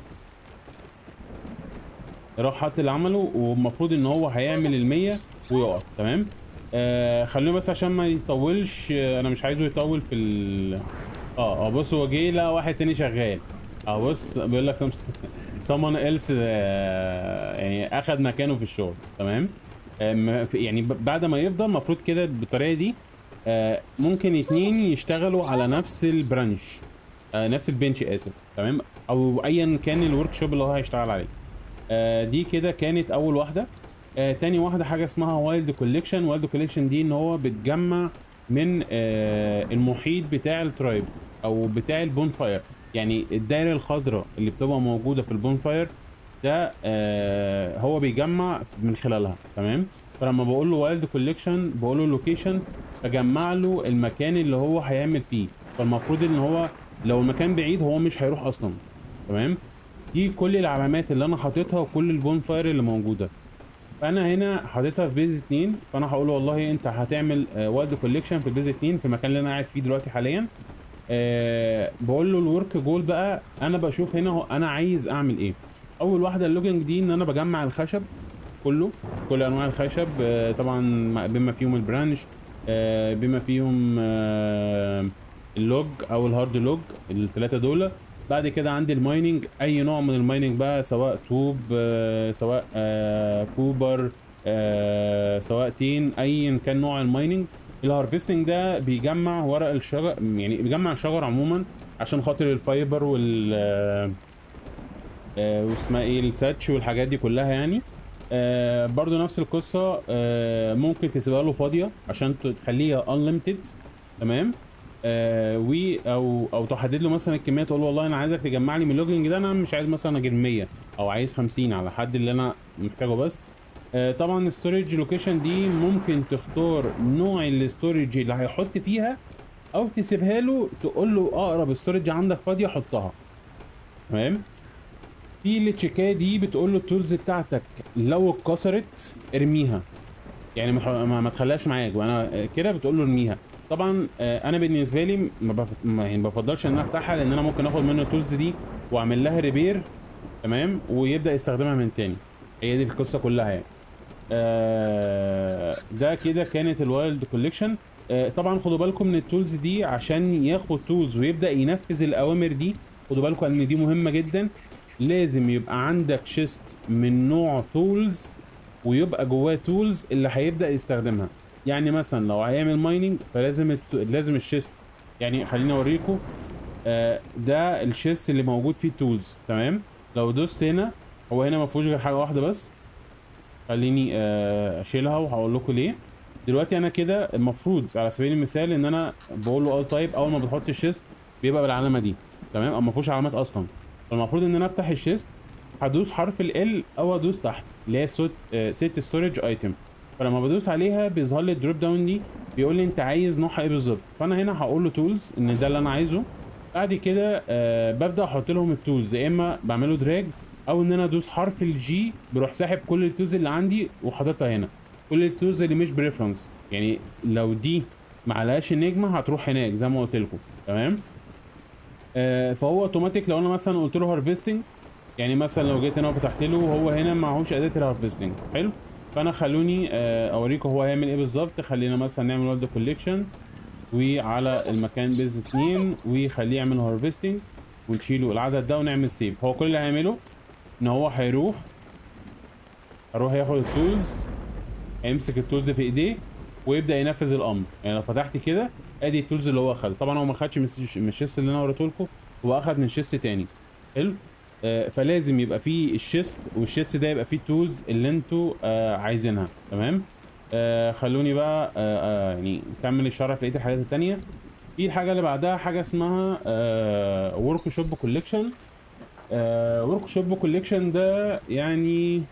راح حط اللي عمله والمفروض ان هو هيعمل المية ويقف تمام آه خلوه بس عشان ما يطولش آه انا مش عايزه يطول في ال اه اه بص هو جه لقى واحد تاني شغال اه بص بيقول لك some- someone else آه يعني اخد مكانه في الشغل تمام آه ما- في- يعني ب- بعد ما يفضل المفروض كده بالطريقه دي آه ممكن اتنين يشتغلوا على نفس البرانش آه نفس البنش اسف تمام او ايا كان الورك شوب اللي هو هيشتغل عليه آه دي كده كانت اول واحده آه تاني واحده حاجه اسمها وايلد كوليكشن وايلد كوليكشن دي ان هو بتجمع من آه المحيط بتاع الترايب او بتاع البون فاير يعني الدايره الخضراء اللي بتبقى موجوده في البون فاير ده آه هو بيجمع من خلالها تمام فلما بقول له وايلد كوليكشن بقول له لوكيشن بجمع له المكان اللي هو هيعمل فيه فالمفروض ان هو لو المكان بعيد هو مش هيروح اصلا تمام دي كل العلامات اللي انا حاططها وكل البون فاير اللي موجوده فانا هنا حاططها في بيز 2 فانا هقول له والله انت هتعمل وايلد كوليكشن في بيز 2 في المكان اللي انا قاعد فيه دلوقتي حاليا أه بقول له الورك جول بقى انا بشوف هنا هو انا عايز اعمل ايه اول واحده اللوجينج دي ان انا بجمع الخشب كله كل انواع الخشب آه، طبعا بما فيهم البرانش آه، بما فيهم آه، اللوج او الهارد لوج الثلاثه دول بعد كده عندي المايننج اي نوع من المايننج بقى سواء طوب آه، سواء آه، كوبر آه، سواء تين ايا كان نوع المايننج الهارفستنج ده بيجمع ورق الشجر يعني بيجمع الشجر عموما عشان خاطر الفايبر وال آه، آه، واسمها ايه الساتش والحاجات دي كلها يعني آه برضو نفس القصة آه ممكن تسيبها له فاضية عشان ت- تخليها unlimited تمام آه و او او تحدد له مثلا الكمية تقول له والله انا عايزك تجمع لي من اللوجينج ده انا مش عايز مثلا اجيب 100 او عايز 50 على حد اللي انا محتاجه بس آه طبعا الستورج لوكيشن دي ممكن تختار نوع الستورج اللي هيحط فيها او تسيبها له تقول له اقرب ستورج عندك فاضية حطها تمام في التشيكايه دي بتقول له التولز بتاعتك لو اتكسرت ارميها يعني ما, ما, ما تخليهاش معاك وانا كده بتقول له ارميها طبعا آه، انا بالنسبه لي ما بف... ما يعني ما بفضلش ان انا افتحها لان انا ممكن اخد منه التولز دي واعمل لها ريبير تمام ويبدا يستخدمها من تاني هي دي القصه كلها يعني آه، ده كده كانت الوايلد كوليكشن طبعا خدوا بالكم من التولز دي عشان ياخد تولز ويبدا ينفذ الاوامر دي خدوا بالكم ان دي مهمه جدا لازم يبقى عندك شيست من نوع تولز ويبقى جواه تولز اللي هيبدا يستخدمها يعني مثلا لو هيعمل مايننج فلازم الت... لازم الشيست يعني خليني اوريكم آه ده الشيست اللي موجود فيه التولز تمام لو دوست هنا هو هنا ما فيهوش غير حاجه واحده بس خليني آه اشيلها وهقول لكم ليه دلوقتي انا كده المفروض على سبيل المثال ان انا بقول له ال تايب اول ما بتحط الشيست بيبقى بالعلامه دي تمام او ما فيهوش علامات اصلا فالمفروض ان انا افتح الشيست هدوس حرف ال او ادوس تحت اللي هي سوت سيت ستورج ايتم فلما بدوس عليها بيظهر لي الدروب داون دي بيقول لي انت عايز نوعها ايه بالظبط فانا هنا هقول له تولز ان ده اللي انا عايزه بعد كده آه ببدا احط لهم التولز يا اما بعمله دراج او ان انا ادوس حرف الجي بروح ساحب كل التولز اللي عندي وحاططها هنا كل التولز اللي مش بريفرنس يعني لو دي ما عليهاش النجمه هتروح هناك زي ما قلت لكم تمام آه فهو اوتوماتيك لو انا مثلا قلت له هارفستنج يعني مثلا لو جيت هنا وفتحت له وهو هنا معهوش اداه الهارفستنج حلو فانا خلوني آه اوريكم هو هيعمل ايه بالظبط خلينا مثلا نعمل وورد كوليكشن وعلى المكان بيز 2 وخليه يعمل هارفستنج ونشيله العدد ده ونعمل سيف هو كل اللي هيعمله ان هو هيروح هروح ياخد التولز هيمسك التولز في ايديه ويبدا ينفذ الامر يعني لو فتحت كده ادي التولز اللي هو اخدها طبعا هو ما خدش من الش- من الشيست اللي انا وريته لكم هو اخد من شيست تاني حلو آه فلازم يبقى فيه الشيست والشيست ده يبقى فيه التولز اللي انتوا آه عايزينها تمام آه خلوني بقى آه آه يعني نكمل الشرح في بقيه الحاجات التانيه في الحاجه اللي بعدها حاجه اسمها آه ورك شوب كوليكشن آه ورك شوب كوليكشن ده يعني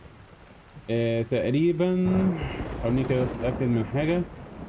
آه تقريبا خلوني كده بس اتاكد من حاجه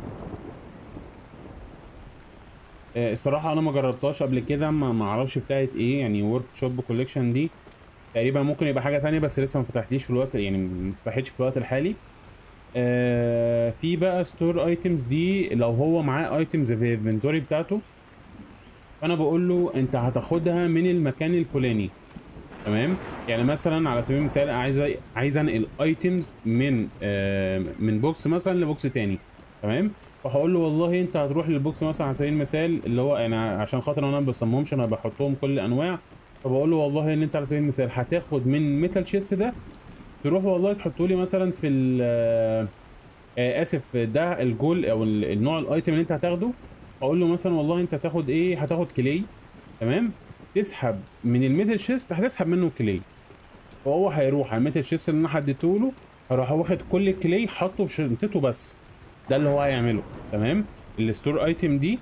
آه الصراحه انا ما جربتهاش قبل كده ما ما اعرفش بتاعت ايه يعني ورك شوب كوليكشن دي تقريبا ممكن يبقى حاجه تانية بس لسه ما فتحتليش في الوقت يعني ما فتحتش في الوقت الحالي آه في بقى ستور ايتمز دي لو هو معاه ايتمز في الانفنتوري بتاعته فانا بقول له انت هتاخدها من المكان الفلاني تمام يعني مثلا على سبيل المثال عايز عايز انقل ايتمز من آه من بوكس مثلا لبوكس تاني تمام فهقول له والله انت هتروح للبوكس مثلا على سبيل المثال اللي هو انا عشان خاطر انا ما بصممش انا بحطهم كل الانواع فبقول له والله ان انت على سبيل المثال هتاخد من ميتال شيست ده تروح والله تحطه لي مثلا في ال آه، آه، اسف ده الجول او ال- النوع الايتم اللي انت هتاخده اقول له مثلا والله انت هتاخد ايه هتاخد كلي تمام تسحب من الميتال شيست هتسحب منه كلي فهو هيروح على الميتال شيست اللي انا حددته له هروح واخد كل الكلي حاطه في شنطته بس ده اللي هو هيعمله تمام الستور ايتم دي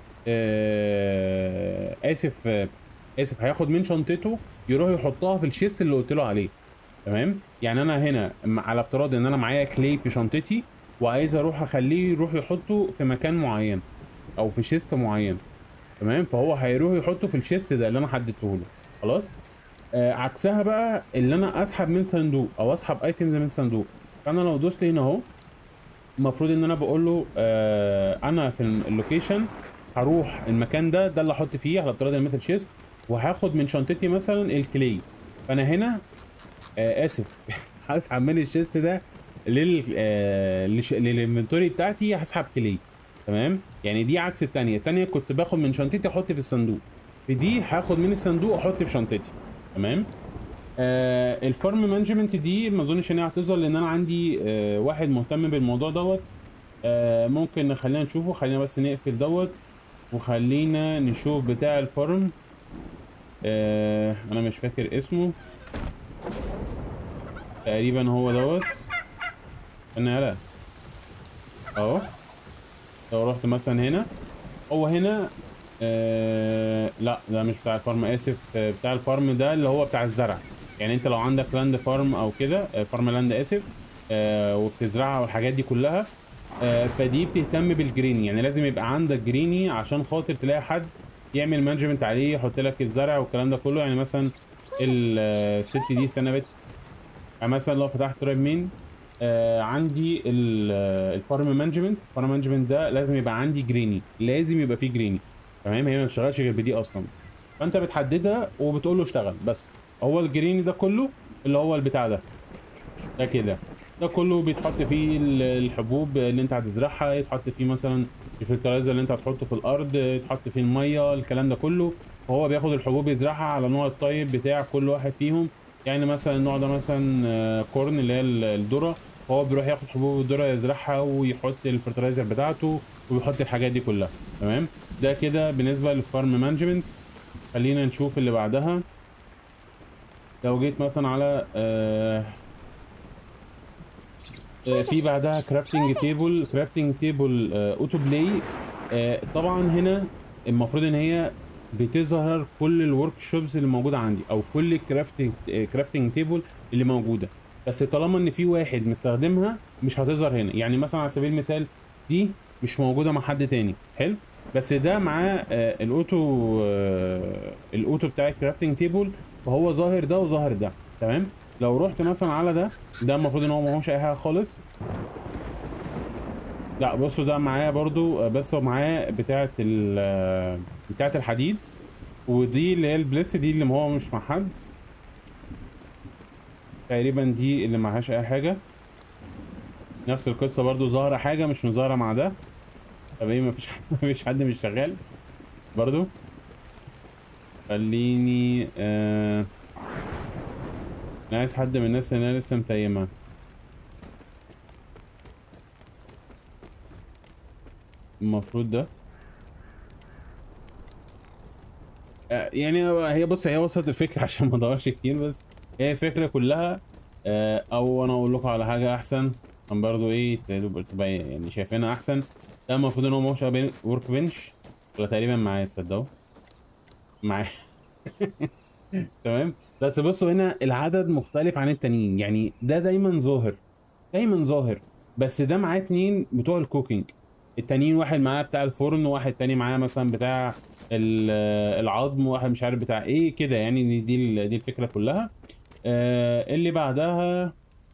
آه اسف آه اسف هياخد من شنطته يروح يحطها في الشيست اللي قلت له عليه تمام يعني انا هنا م- على افتراض ان انا معايا كلي في شنطتي وعايز اروح اخليه يروح يحطه في مكان معين او في شيست معين تمام فهو هيروح يحطه في الشيست ده اللي انا حددته له خلاص آه عكسها بقى اللي انا اسحب من صندوق او اسحب ايتمز من صندوق فانا لو دوست هنا اهو المفروض ان انا بقول له آه انا في اللوكيشن هروح المكان ده ده اللي احط فيه على افتراض الميتال شيست وهاخد من شنطتي مثلا الكلي فانا هنا آه اسف هسحب من الشيست ده لل آه للش- للانفنتوري بتاعتي هسحب كلي تمام يعني دي عكس التانية التانية كنت باخد من شنطتي احط في الصندوق في دي هاخد من الصندوق احط في شنطتي تمام آه الفارم مانجمنت دي ما اظنش ان هي هتظهر لان انا عندي آه واحد مهتم بالموضوع دوت آه ممكن خلينا نشوفه خلينا بس نقفل دوت وخلينا نشوف بتاع الفارم آه انا مش فاكر اسمه تقريبا هو دوت انا يلا اهو لو رحت مثلا هنا هو هنا آه لا ده مش بتاع الفارم اسف آه، بتاع الفارم ده اللي هو بتاع الزرع يعني انت لو عندك لاند فارم او كده آه، فارم لاند اسف آه وبتزرعها والحاجات دي كلها آه فدي بتهتم بالجريني يعني لازم يبقى عندك جريني عشان خاطر تلاقي حد يعمل مانجمنت عليه يحط لك الزرع والكلام ده كله يعني مثلا ال- آه، الست دي استنى بت يعني مثلا لو فتحت تراب مين آه عندي الفارم مانجمنت الفارم مانجمنت ده لازم يبقى عندي جريني لازم يبقى فيه جريني تمام هي ما بتشتغلش غير بدي اصلا فانت بتحددها وبتقول له اشتغل بس هو الجريني ده كله اللي هو البتاع ده ده كده ده كله بيتحط فيه ال- الحبوب اللي انت هتزرعها يتحط فيه مثلا الفلترايزر اللي انت هتحطه في الارض يتحط فيه الميه الكلام ده كله وهو بياخد الحبوب يزرعها على نوع الطيب بتاع كل واحد فيهم يعني مثلا النوع ده مثلا آه، كورن اللي هي ال- الذره هو بيروح ياخد حبوب الذره يزرعها ويحط الفرتلايزر بتاعته ويحط الحاجات دي كلها تمام ده كده بالنسبه للفارم مانجمنت خلينا نشوف اللي بعدها لو جيت مثلا على آه آه، في بعدها كرافتنج تيبل كرافتنج تيبل اوتو بلاي طبعا هنا المفروض ان هي بتظهر كل الورك شوبز اللي موجوده عندي او كل الكرافتنج كرافتنج تيبل اللي موجوده بس طالما ان في واحد مستخدمها مش هتظهر هنا يعني مثلا على سبيل المثال دي مش موجوده مع حد تاني حلو بس ده معاه آه، الاوتو آه، الاوتو بتاع الكرافتنج تيبل فهو ظاهر ده وظاهر ده تمام لو رحت مثلا على ده ده المفروض ان هو ماهوش اي حاجه خالص لا بصوا ده معاه برضو آه، بس هو معاه بتاعه ال آه، بتاعه الحديد ودي اللي هي البليس دي اللي هو مش مع حد تقريبا دي اللي معهاش اي حاجه نفس القصه برضو ظاهره حاجه مش مظاهره مع ده طب ايه مفيش مفيش حد مش شغال برضو خليني آه... انا عايز حد من الناس اللي انا لسه متيمة المفروض ده آه، يعني هي بص هي وصلت الفكرة عشان ما ادورش كتير بس هي الفكرة كلها آه، او انا اقول لكم على حاجة احسن عشان برضو ايه تبقى تبقى يعني شايفينها احسن ده المفروض ان هو ماهوش ورك بنش ولا تقريبا معايا تصدقوا معايا تمام بس بصوا هنا العدد مختلف عن التانيين يعني ده دايما ظاهر دايما ظاهر بس ده معاه اتنين بتوع الكوكينج التانيين واحد معاه بتاع الفرن وواحد تاني معاه مثلا بتاع ال- العظم وواحد مش عارف بتاع ايه كده يعني دي دي, ال- دي الفكره كلها آه اللي بعدها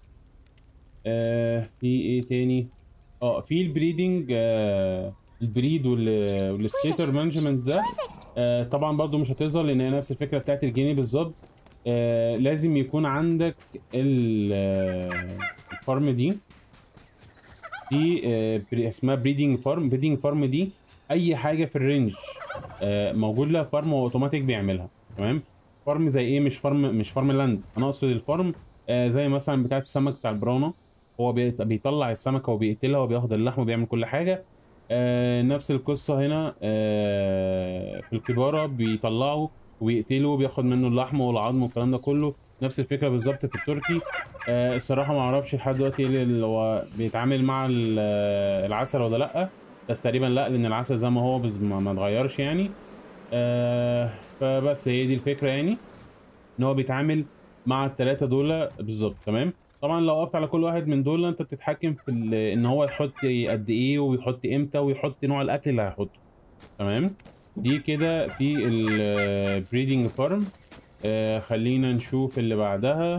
آه في ايه تاني اه في البريدنج آه البريد وال- والستيتر مانجمنت ده آه طبعا برضو مش هتظهر لان هي نفس الفكره بتاعت الجنيه بالظبط آه لازم يكون عندك ال- آه، الفارم دي دي آه بري- اسمها بريدنج فارم بريدنج فارم دي اي حاجه في الرينج آه موجود لها فارم هو اوتوماتيك بيعملها تمام فارم زي ايه مش فارم مش فارم لاند انا اقصد الفارم آه زي مثلا بتاعت السمك بتاع البراونه هو بيط- بيطلع السمكه وبيقتلها وبياخد اللحم وبيعمل كل حاجه آه نفس القصه هنا آه في الكباره بيطلعوا وبيقتلوا وبياخد منه اللحم والعظم والكلام ده كله نفس الفكره بالظبط في التركي آه الصراحه ما اعرفش لحد دلوقتي ايه اللي هو بيتعامل مع ال- آه، العسل ولا لا بس تقريبا لا لان العسل زي ما هو بس ما ما اتغيرش يعني آه فبس هي دي الفكره يعني ان هو بيتعامل مع الثلاثه دول بالظبط تمام طبعا لو وقفت على كل واحد من دول انت بتتحكم في ال- ان هو يحط قد ايه ويحط امتى ويحط نوع الاكل اللي هيحطه تمام دي كده في البريدنج فارم آه خلينا نشوف اللي بعدها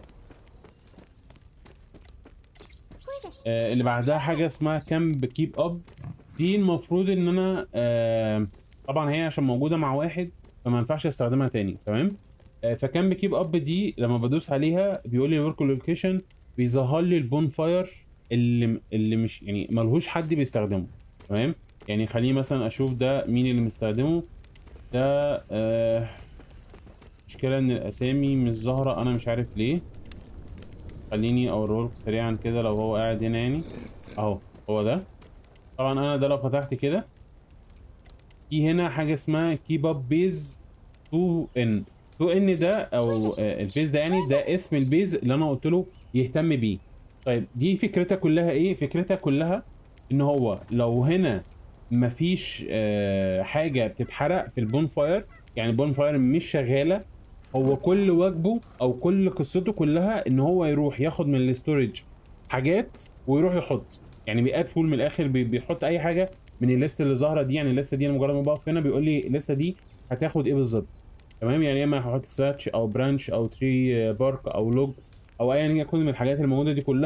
آه اللي بعدها حاجه اسمها كامب كيب اب دي المفروض ان انا آه طبعا هي عشان موجوده مع واحد فما ينفعش استخدمها تاني تمام آه فكامب كيب اب دي لما بدوس عليها بيقول لي ورك لوكيشن بيظهر لي البون فاير اللي اللي مش يعني ملهوش حد بيستخدمه تمام يعني خليني مثلا اشوف ده مين اللي مستخدمه ده آه مشكلة ان الاسامي مش ظاهرة انا مش عارف ليه خليني اوريهولك سريعا كده لو هو قاعد هنا يعني اهو هو ده طبعا انا ده لو فتحت كده في هنا حاجة اسمها كيب اب بيز 2 ان 2 ان ده او آه، البيز ده يعني ده اسم البيز اللي انا قلت له يهتم بيه طيب دي فكرتها كلها ايه فكرتها كلها ان هو لو هنا مفيش آه، حاجه بتتحرق في البون فاير يعني البون فاير مش شغاله هو كل واجبه او كل قصته كلها ان هو يروح ياخد من الاستورج حاجات ويروح يحط يعني بيقاد فول من الاخر بي- بيحط اي حاجه من الليست اللي ظاهره دي يعني الليسته دي انا مجرد ما بقف هنا بيقول لي الليسته دي هتاخد ايه بالظبط تمام يعني يا اما هحط ساتش او برانش او تري بارك او لوج او ايا يكن من الحاجات الموجوده دي كلها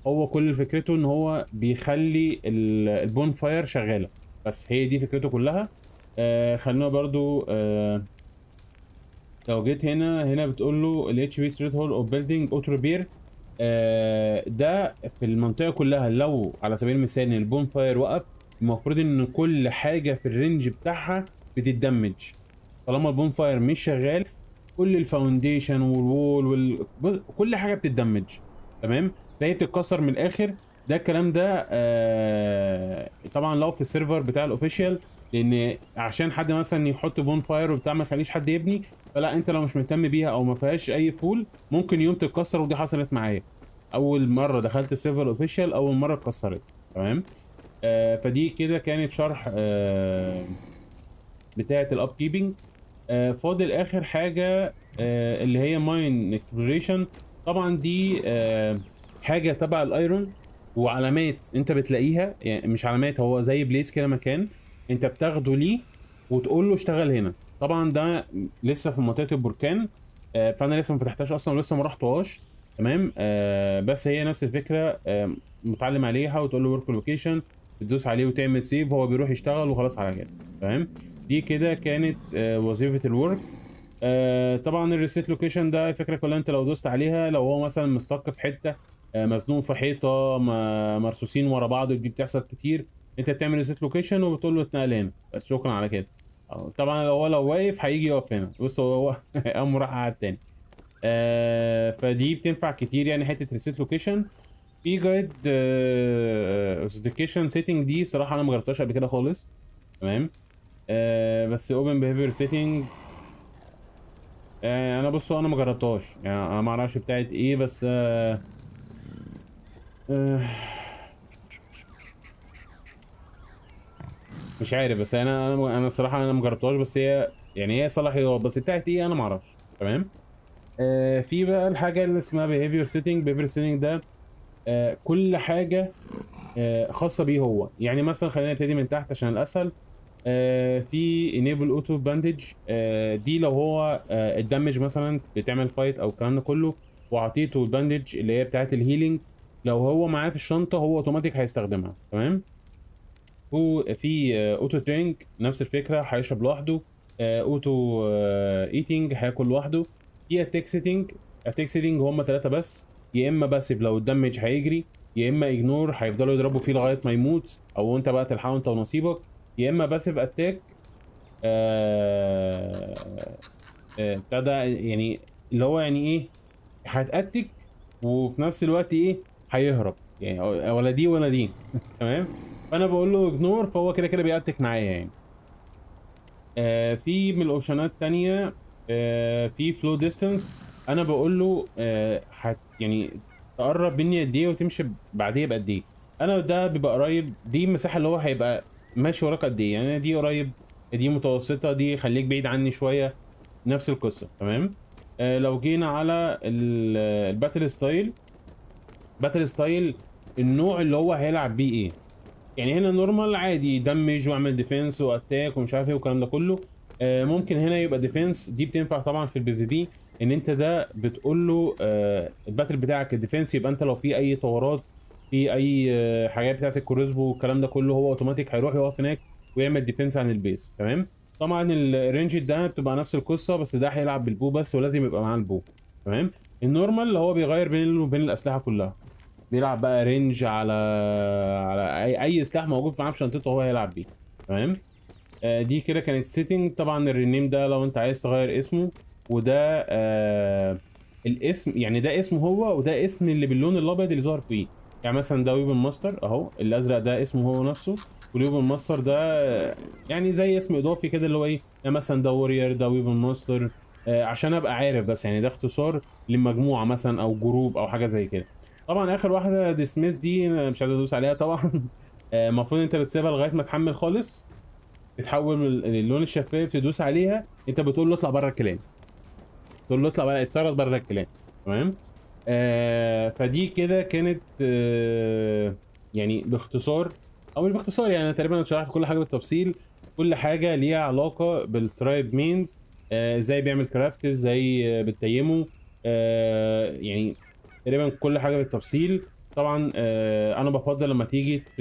هو كل فكرته ان هو بيخلي البون فاير شغاله بس هي دي فكرته كلها آه خلينا برضو آه لو جيت هنا هنا بتقول له ال اتش بي ستريت هول اوف بيلدينج اوتو ريبير ده في المنطقه كلها لو على سبيل المثال ان البون فاير وقف المفروض ان كل حاجه في الرينج بتاعها بتتدمج طالما البون فاير مش شغال كل الفاونديشن والوول وال... بص- كل حاجه بتتدمج تمام فهي بتتكسر من الاخر ده الكلام ده آه طبعا لو في السيرفر بتاع الاوفيشال لان عشان حد مثلا يحط بون فاير وبتاع ما يخليش حد يبني فلا انت لو مش مهتم بيها او ما فيهاش اي فول ممكن يوم تتكسر ودي حصلت معايا اول مره دخلت السيرفر اوفيشال اول مره اتكسرت تمام آه فدي كده كانت شرح آه بتاعه الاب كيبنج آه فاضل اخر حاجه آه اللي هي ماين اكسبلوريشن طبعا دي آه حاجه تبع الايرون وعلامات انت بتلاقيها يعني مش علامات هو زي بليس كده مكان انت بتاخده ليه وتقول له اشتغل هنا طبعا ده لسه في منطقه البركان آه فانا لسه ما فتحتهاش اصلا ولسه ما رحتهاش تمام آه بس هي نفس الفكره آه متعلم عليها وتقول له ورك لوكيشن تدوس عليه وتعمل سيف هو بيروح يشتغل وخلاص على كده تمام دي كده كانت آه وظيفه الورك آه طبعا الريسيت لوكيشن ده الفكره كلها انت لو دوست عليها لو هو مثلا مستق في حته آه مزنوق في حيطه م- مرصوصين ورا بعض ودي بتحصل كتير انت بتعمل ريسيت لوكيشن وبتقول له اتنقل هنا بس شكرا على كده أهو. طبعا لو هو لو واقف هيجي يقف هنا بص هو هو قام راح قاعد تاني آه فدي بتنفع كتير يعني حته ريسيت لوكيشن في جايد اوثنتيكيشن سيتنج دي صراحه انا ما جربتهاش قبل كده خالص تمام آه بس اوبن بيهيفير سيتنج آه انا بصوا انا ما جربتهاش يعني انا ما اعرفش بتاعت ايه بس آه آه مش عارف بس انا انا انا الصراحه انا ما جربتهاش بس هي يعني هي صلاحيات بس بتاعت ايه انا ما اعرفش تمام آه في بقى الحاجه اللي اسمها behavior setting behavior setting ده آه كل حاجه آه خاصه بيه هو يعني مثلا خلينا نبتدي من تحت عشان الاسهل آه في enable auto bandage آه دي لو هو آه اتدمج مثلا بتعمل فايت او الكلام ده كله وعطيته الباندج اللي هي بتاعت الهيلينج لو هو معاه في الشنطه هو اوتوماتيك هيستخدمها تمام وفي اوتو درينك نفس الفكره هيشرب لوحده اوتو ايتنج هياكل لوحده في اتاك سيتنج اتاك سيتنج هم ثلاثه بس يا اما باسيف لو الدمج هيجري يا اما اجنور هيفضلوا يضربوا فيه لغايه ما يموت او انت بقى تلحقه انت ونصيبك يا اما باسيف اتاك بتاع ده يعني اللي هو يعني ايه هتأتك وفي نفس الوقت ايه هيهرب يعني ولا دي ولا دي تمام فانا بقول له اجنور فهو كده كده بيأتك معايا يعني آه في من الاوبشنات التانية آه في فلو ديستانس انا بقول له آه هت يعني تقرب مني قد ايه وتمشي بعديه بقد ايه انا ده بيبقى قريب دي المساحه اللي هو هيبقى ماشي وراك قد ايه يعني دي قريب دي متوسطه دي خليك بعيد عني شويه نفس القصه تمام آه لو جينا على ال- الباتل ستايل باتل ستايل النوع اللي هو هيلعب بيه ايه يعني هنا نورمال عادي دمج واعمل ديفense واتاك ومش عارف ايه والكلام ده كله آه ممكن هنا يبقى ديفense دي بتنفع طبعا في البي في بي ان انت ده بتقول له آه الباتل بتاعك الديفense يبقى انت لو في اي طورات في اي آه حاجات بتاعت الكروزبو والكلام ده كله هو اوتوماتيك هيروح يقف هناك ويعمل ديفنس عن البيس تمام طبعا الرينج ده بتبقى نفس القصه بس ده هيلعب بالبو بس ولازم يبقى معاه البو تمام النورمال اللي هو بيغير بين وبين الاسلحه كلها بيلعب بقى رينج على على اي اي سلاح موجود معاه في شنطته هو هيلعب بيه تمام آه دي كده كانت سيتنج طبعا الرينيم ده لو انت عايز تغير اسمه وده آه الاسم يعني ده اسمه هو وده اسم اللي باللون الابيض اللي ظهر فيه يعني مثلا ده ويبن ماستر اهو الازرق ده اسمه هو نفسه والويبن ماستر ده آه، يعني زي اسم اضافي كده اللي هو ايه يعني مثلا ده وورير ده ويبن ماستر آه عشان ابقى عارف بس يعني ده اختصار لمجموعه مثلا او جروب او حاجه زي كده طبعا اخر واحده ديسميس دي أنا مش عايز ادوس عليها طبعا آه، المفروض انت بتسيبها لغايه ما تحمل خالص تتحول من اللون الشفاف تدوس عليها انت بتقول له اطلع بره الكلام تقول له اطلع بره اتطرد بره الكلام تمام آه فدي كده كانت آه يعني باختصار او مش باختصار يعني أنا تقريبا شرحت كل حاجه بالتفصيل كل حاجه ليها علاقه بالترايب مينز آه، ازاي بيعمل كرافت ازاي آه، بتيمه آه يعني تقريبا كل حاجه بالتفصيل طبعا آه انا بفضل لما تيجي ت...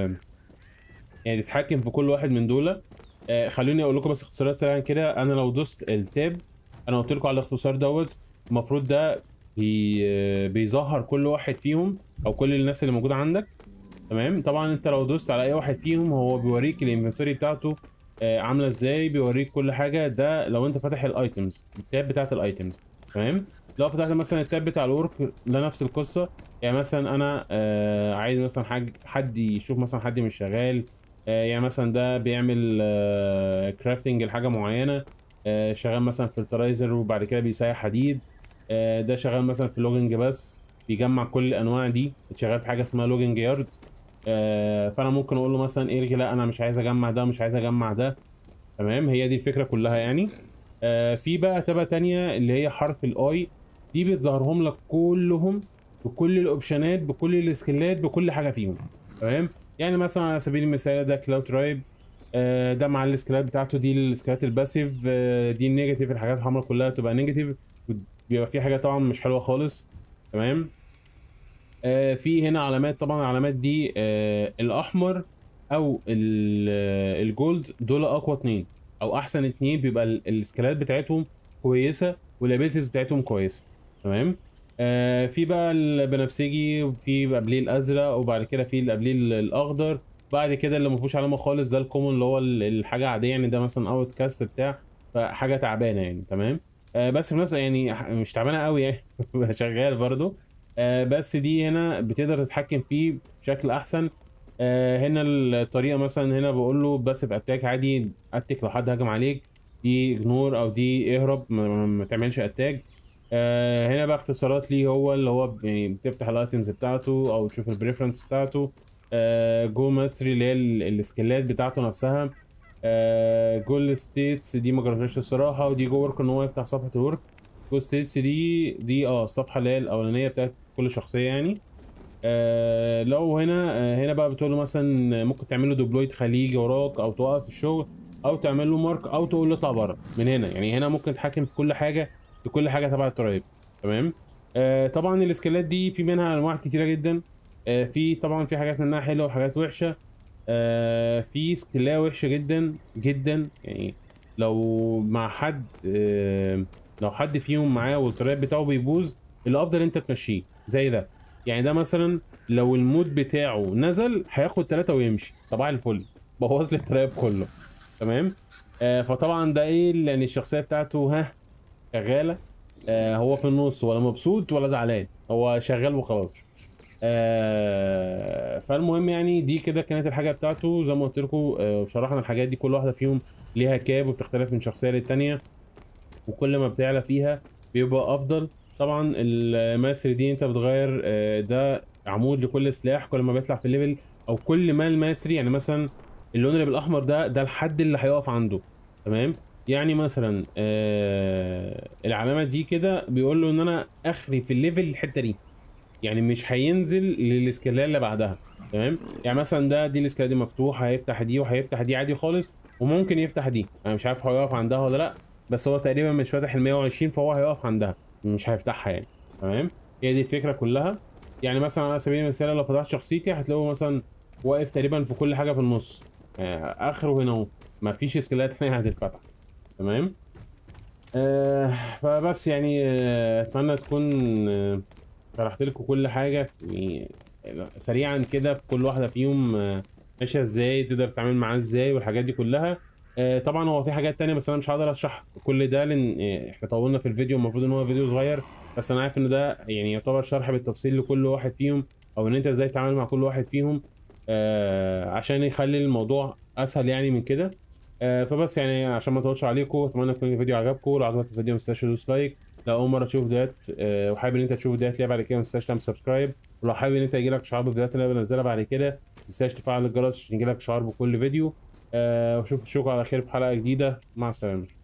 يعني تتحكم في كل واحد من دول آه خلوني اقول لكم بس اختصارات سريعا كده انا لو دوست التاب انا قلت لكم على الاختصار دوت المفروض ده بي... آه، بيظهر كل واحد فيهم او كل الناس اللي موجوده عندك تمام طبعا انت لو دوست على اي واحد فيهم هو بيوريك الانفنتوري بتاعته آه عامله ازاي بيوريك كل حاجه ده لو انت فاتح الايتمز التاب بتاعت الايتمز تمام لو فتحت مثلا التاب بتاع الورك ده نفس القصه يعني مثلا انا آه عايز مثلا حاج حد يشوف مثلا حد مش شغال آه يعني مثلا ده بيعمل آه كرافتنج لحاجه معينه آه شغال مثلا فلترايزر وبعد كده بيسيح حديد آه ده شغال مثلا في لوجنج بس بيجمع كل الانواع دي شغال في حاجه اسمها لوجنج يارد آه فانا ممكن اقول له مثلا الغي لا انا مش عايز اجمع ده مش عايز اجمع ده تمام هي دي الفكره كلها يعني آه في بقى تبه تانية اللي هي حرف الاي دي بتظهرهم لك كلهم بكل الاوبشنات بكل السكيلات بكل حاجه فيهم تمام يعني مثلا على سبيل المثال ده كلاود ترايب آه ده مع السكيلات بتاعته دي السكيلات الباسيف آه دي النيجاتيف الحاجات الحمراء كلها بتبقى نيجاتيف بيبقى في حاجه طبعا مش حلوه خالص تمام آه في هنا علامات طبعا العلامات دي آه الاحمر او ال- آه، الجولد دول اقوى اتنين او احسن اتنين بيبقى ال- السكيلات بتاعتهم كويسه والابيلتيز بتاعتهم كويسه تمام آه في بقى البنفسجي وفي قبليه الازرق وبعد كده في اللي قبليه ال- الاخضر بعد كده اللي ما فيهوش علامه خالص ده الكومون اللي هو ال- الحاجه عاديه يعني ده مثلا اوت كاست بتاع فحاجه تعبانه يعني تمام آه بس في نفس يعني ح- مش تعبانه قوي يعني شغال برضو آه بس دي هنا بتقدر تتحكم فيه بشكل احسن آه هنا الطريقه مثلا هنا بقول له باسف اتاك عادي اتك لو حد هجم عليك دي اجنور او دي اهرب ما, ما- ما تعملش اتاك آه هنا بقى اختصارات ليه هو اللي هو ب- يعني بتفتح الايتمز بتاعته او تشوف البريفرنس بتاعته آه جو ماستري اللي هي ال- السكيلات بتاعته نفسها آه جو ستيتس دي ما جربتهاش الصراحه ودي جو ورك ان هو يفتح صفحه الورك جو ستيتس دي دي اه الصفحه اللي هي الاولانيه بتاعت كل شخصيه يعني آه لو هنا آه هنا بقى بتقول له مثلا ممكن تعمل له ديبلوي تخليه يجي وراك او توقف الشغل او تعمل له مارك او تقول له اطلع بره من هنا يعني هنا ممكن تتحكم في كل حاجه في كل حاجه تبع الترايب تمام آه طبعا الاسكيلات دي في منها انواع كتيره جدا آه في طبعا في حاجات منها حلوه وحاجات وحشه آه في سكيلات وحشه جدا جدا يعني لو مع حد آه لو حد فيهم معاه والترايب بتاعه بيبوظ الافضل انت تمشيه زي ده يعني ده مثلا لو المود بتاعه نزل هياخد ثلاثة ويمشي صباح الفل بوظ لي الترايب كله تمام آه فطبعا ده ايه يعني الشخصيه بتاعته ها شغاله آه هو في النص ولا مبسوط ولا زعلان هو شغال وخلاص آه فالمهم يعني دي كده كانت الحاجه بتاعته زي ما قلت لكم آه شرحنا الحاجات دي كل واحده فيهم ليها كاب وبتختلف من شخصيه للتانيه وكل ما بتعلى فيها بيبقى افضل طبعا الماسري دي انت بتغير آه، ده عمود لكل سلاح كل ما بيطلع في الليفل او كل ما الماسري يعني مثلا اللون اللي بالاحمر ده ده الحد اللي هيقف عنده تمام يعني مثلا آه العلامه دي كده بيقول له ان انا اخري في الليفل الحته دي يعني مش هينزل للسكيلات اللي بعدها تمام يعني مثلا ده دي السكيلات دي مفتوحه هيفتح دي وهيفتح دي عادي خالص وممكن يفتح دي انا مش عارف هو هيقف عندها ولا لا بس هو تقريبا مش فاتح ال 120 فهو هيقف عندها مش هيفتحها يعني تمام هي دي الفكره كلها يعني مثلا على سبيل المثال لو فتحت شخصيتي هتلاقوه مثلا واقف تقريبا في كل حاجه في النص آه، اخره هنا اهو مفيش سكيلات تانية هتتفتح تمام آه فبس يعني آه اتمنى تكون آه شرحت لكم كل حاجه يعني سريعا كده في كل واحده فيهم آه ماشيه ازاي تقدر تتعامل معاه ازاي والحاجات دي كلها آه طبعا هو في حاجات تانية بس انا مش هقدر اشرح كل ده لان آه، احنا طولنا في الفيديو المفروض ان هو فيديو صغير بس انا عارف ان ده يعني يعتبر شرح بالتفصيل لكل واحد فيهم او ان انت ازاي تتعامل مع كل واحد فيهم آه عشان يخلي الموضوع اسهل يعني من كده آه فبس يعني عشان ما اطولش عليكم اتمنى يكون الفيديو عجبكم لو عجبك الفيديو ما تنساش تدوس لايك لو اول مره تشوف فيديوهات آه وحابب ان انت تشوف فيديوهات ليا بعد كده ما تنساش تعمل سبسكرايب ولو حابب ان انت يجيلك شعار بالفيديوهات اللي انا بنزلها بعد كده ما تنساش تفعل الجرس عشان يجيلك شعار بكل فيديو آه واشوف اشوفكم على خير في حلقه جديده مع السلامه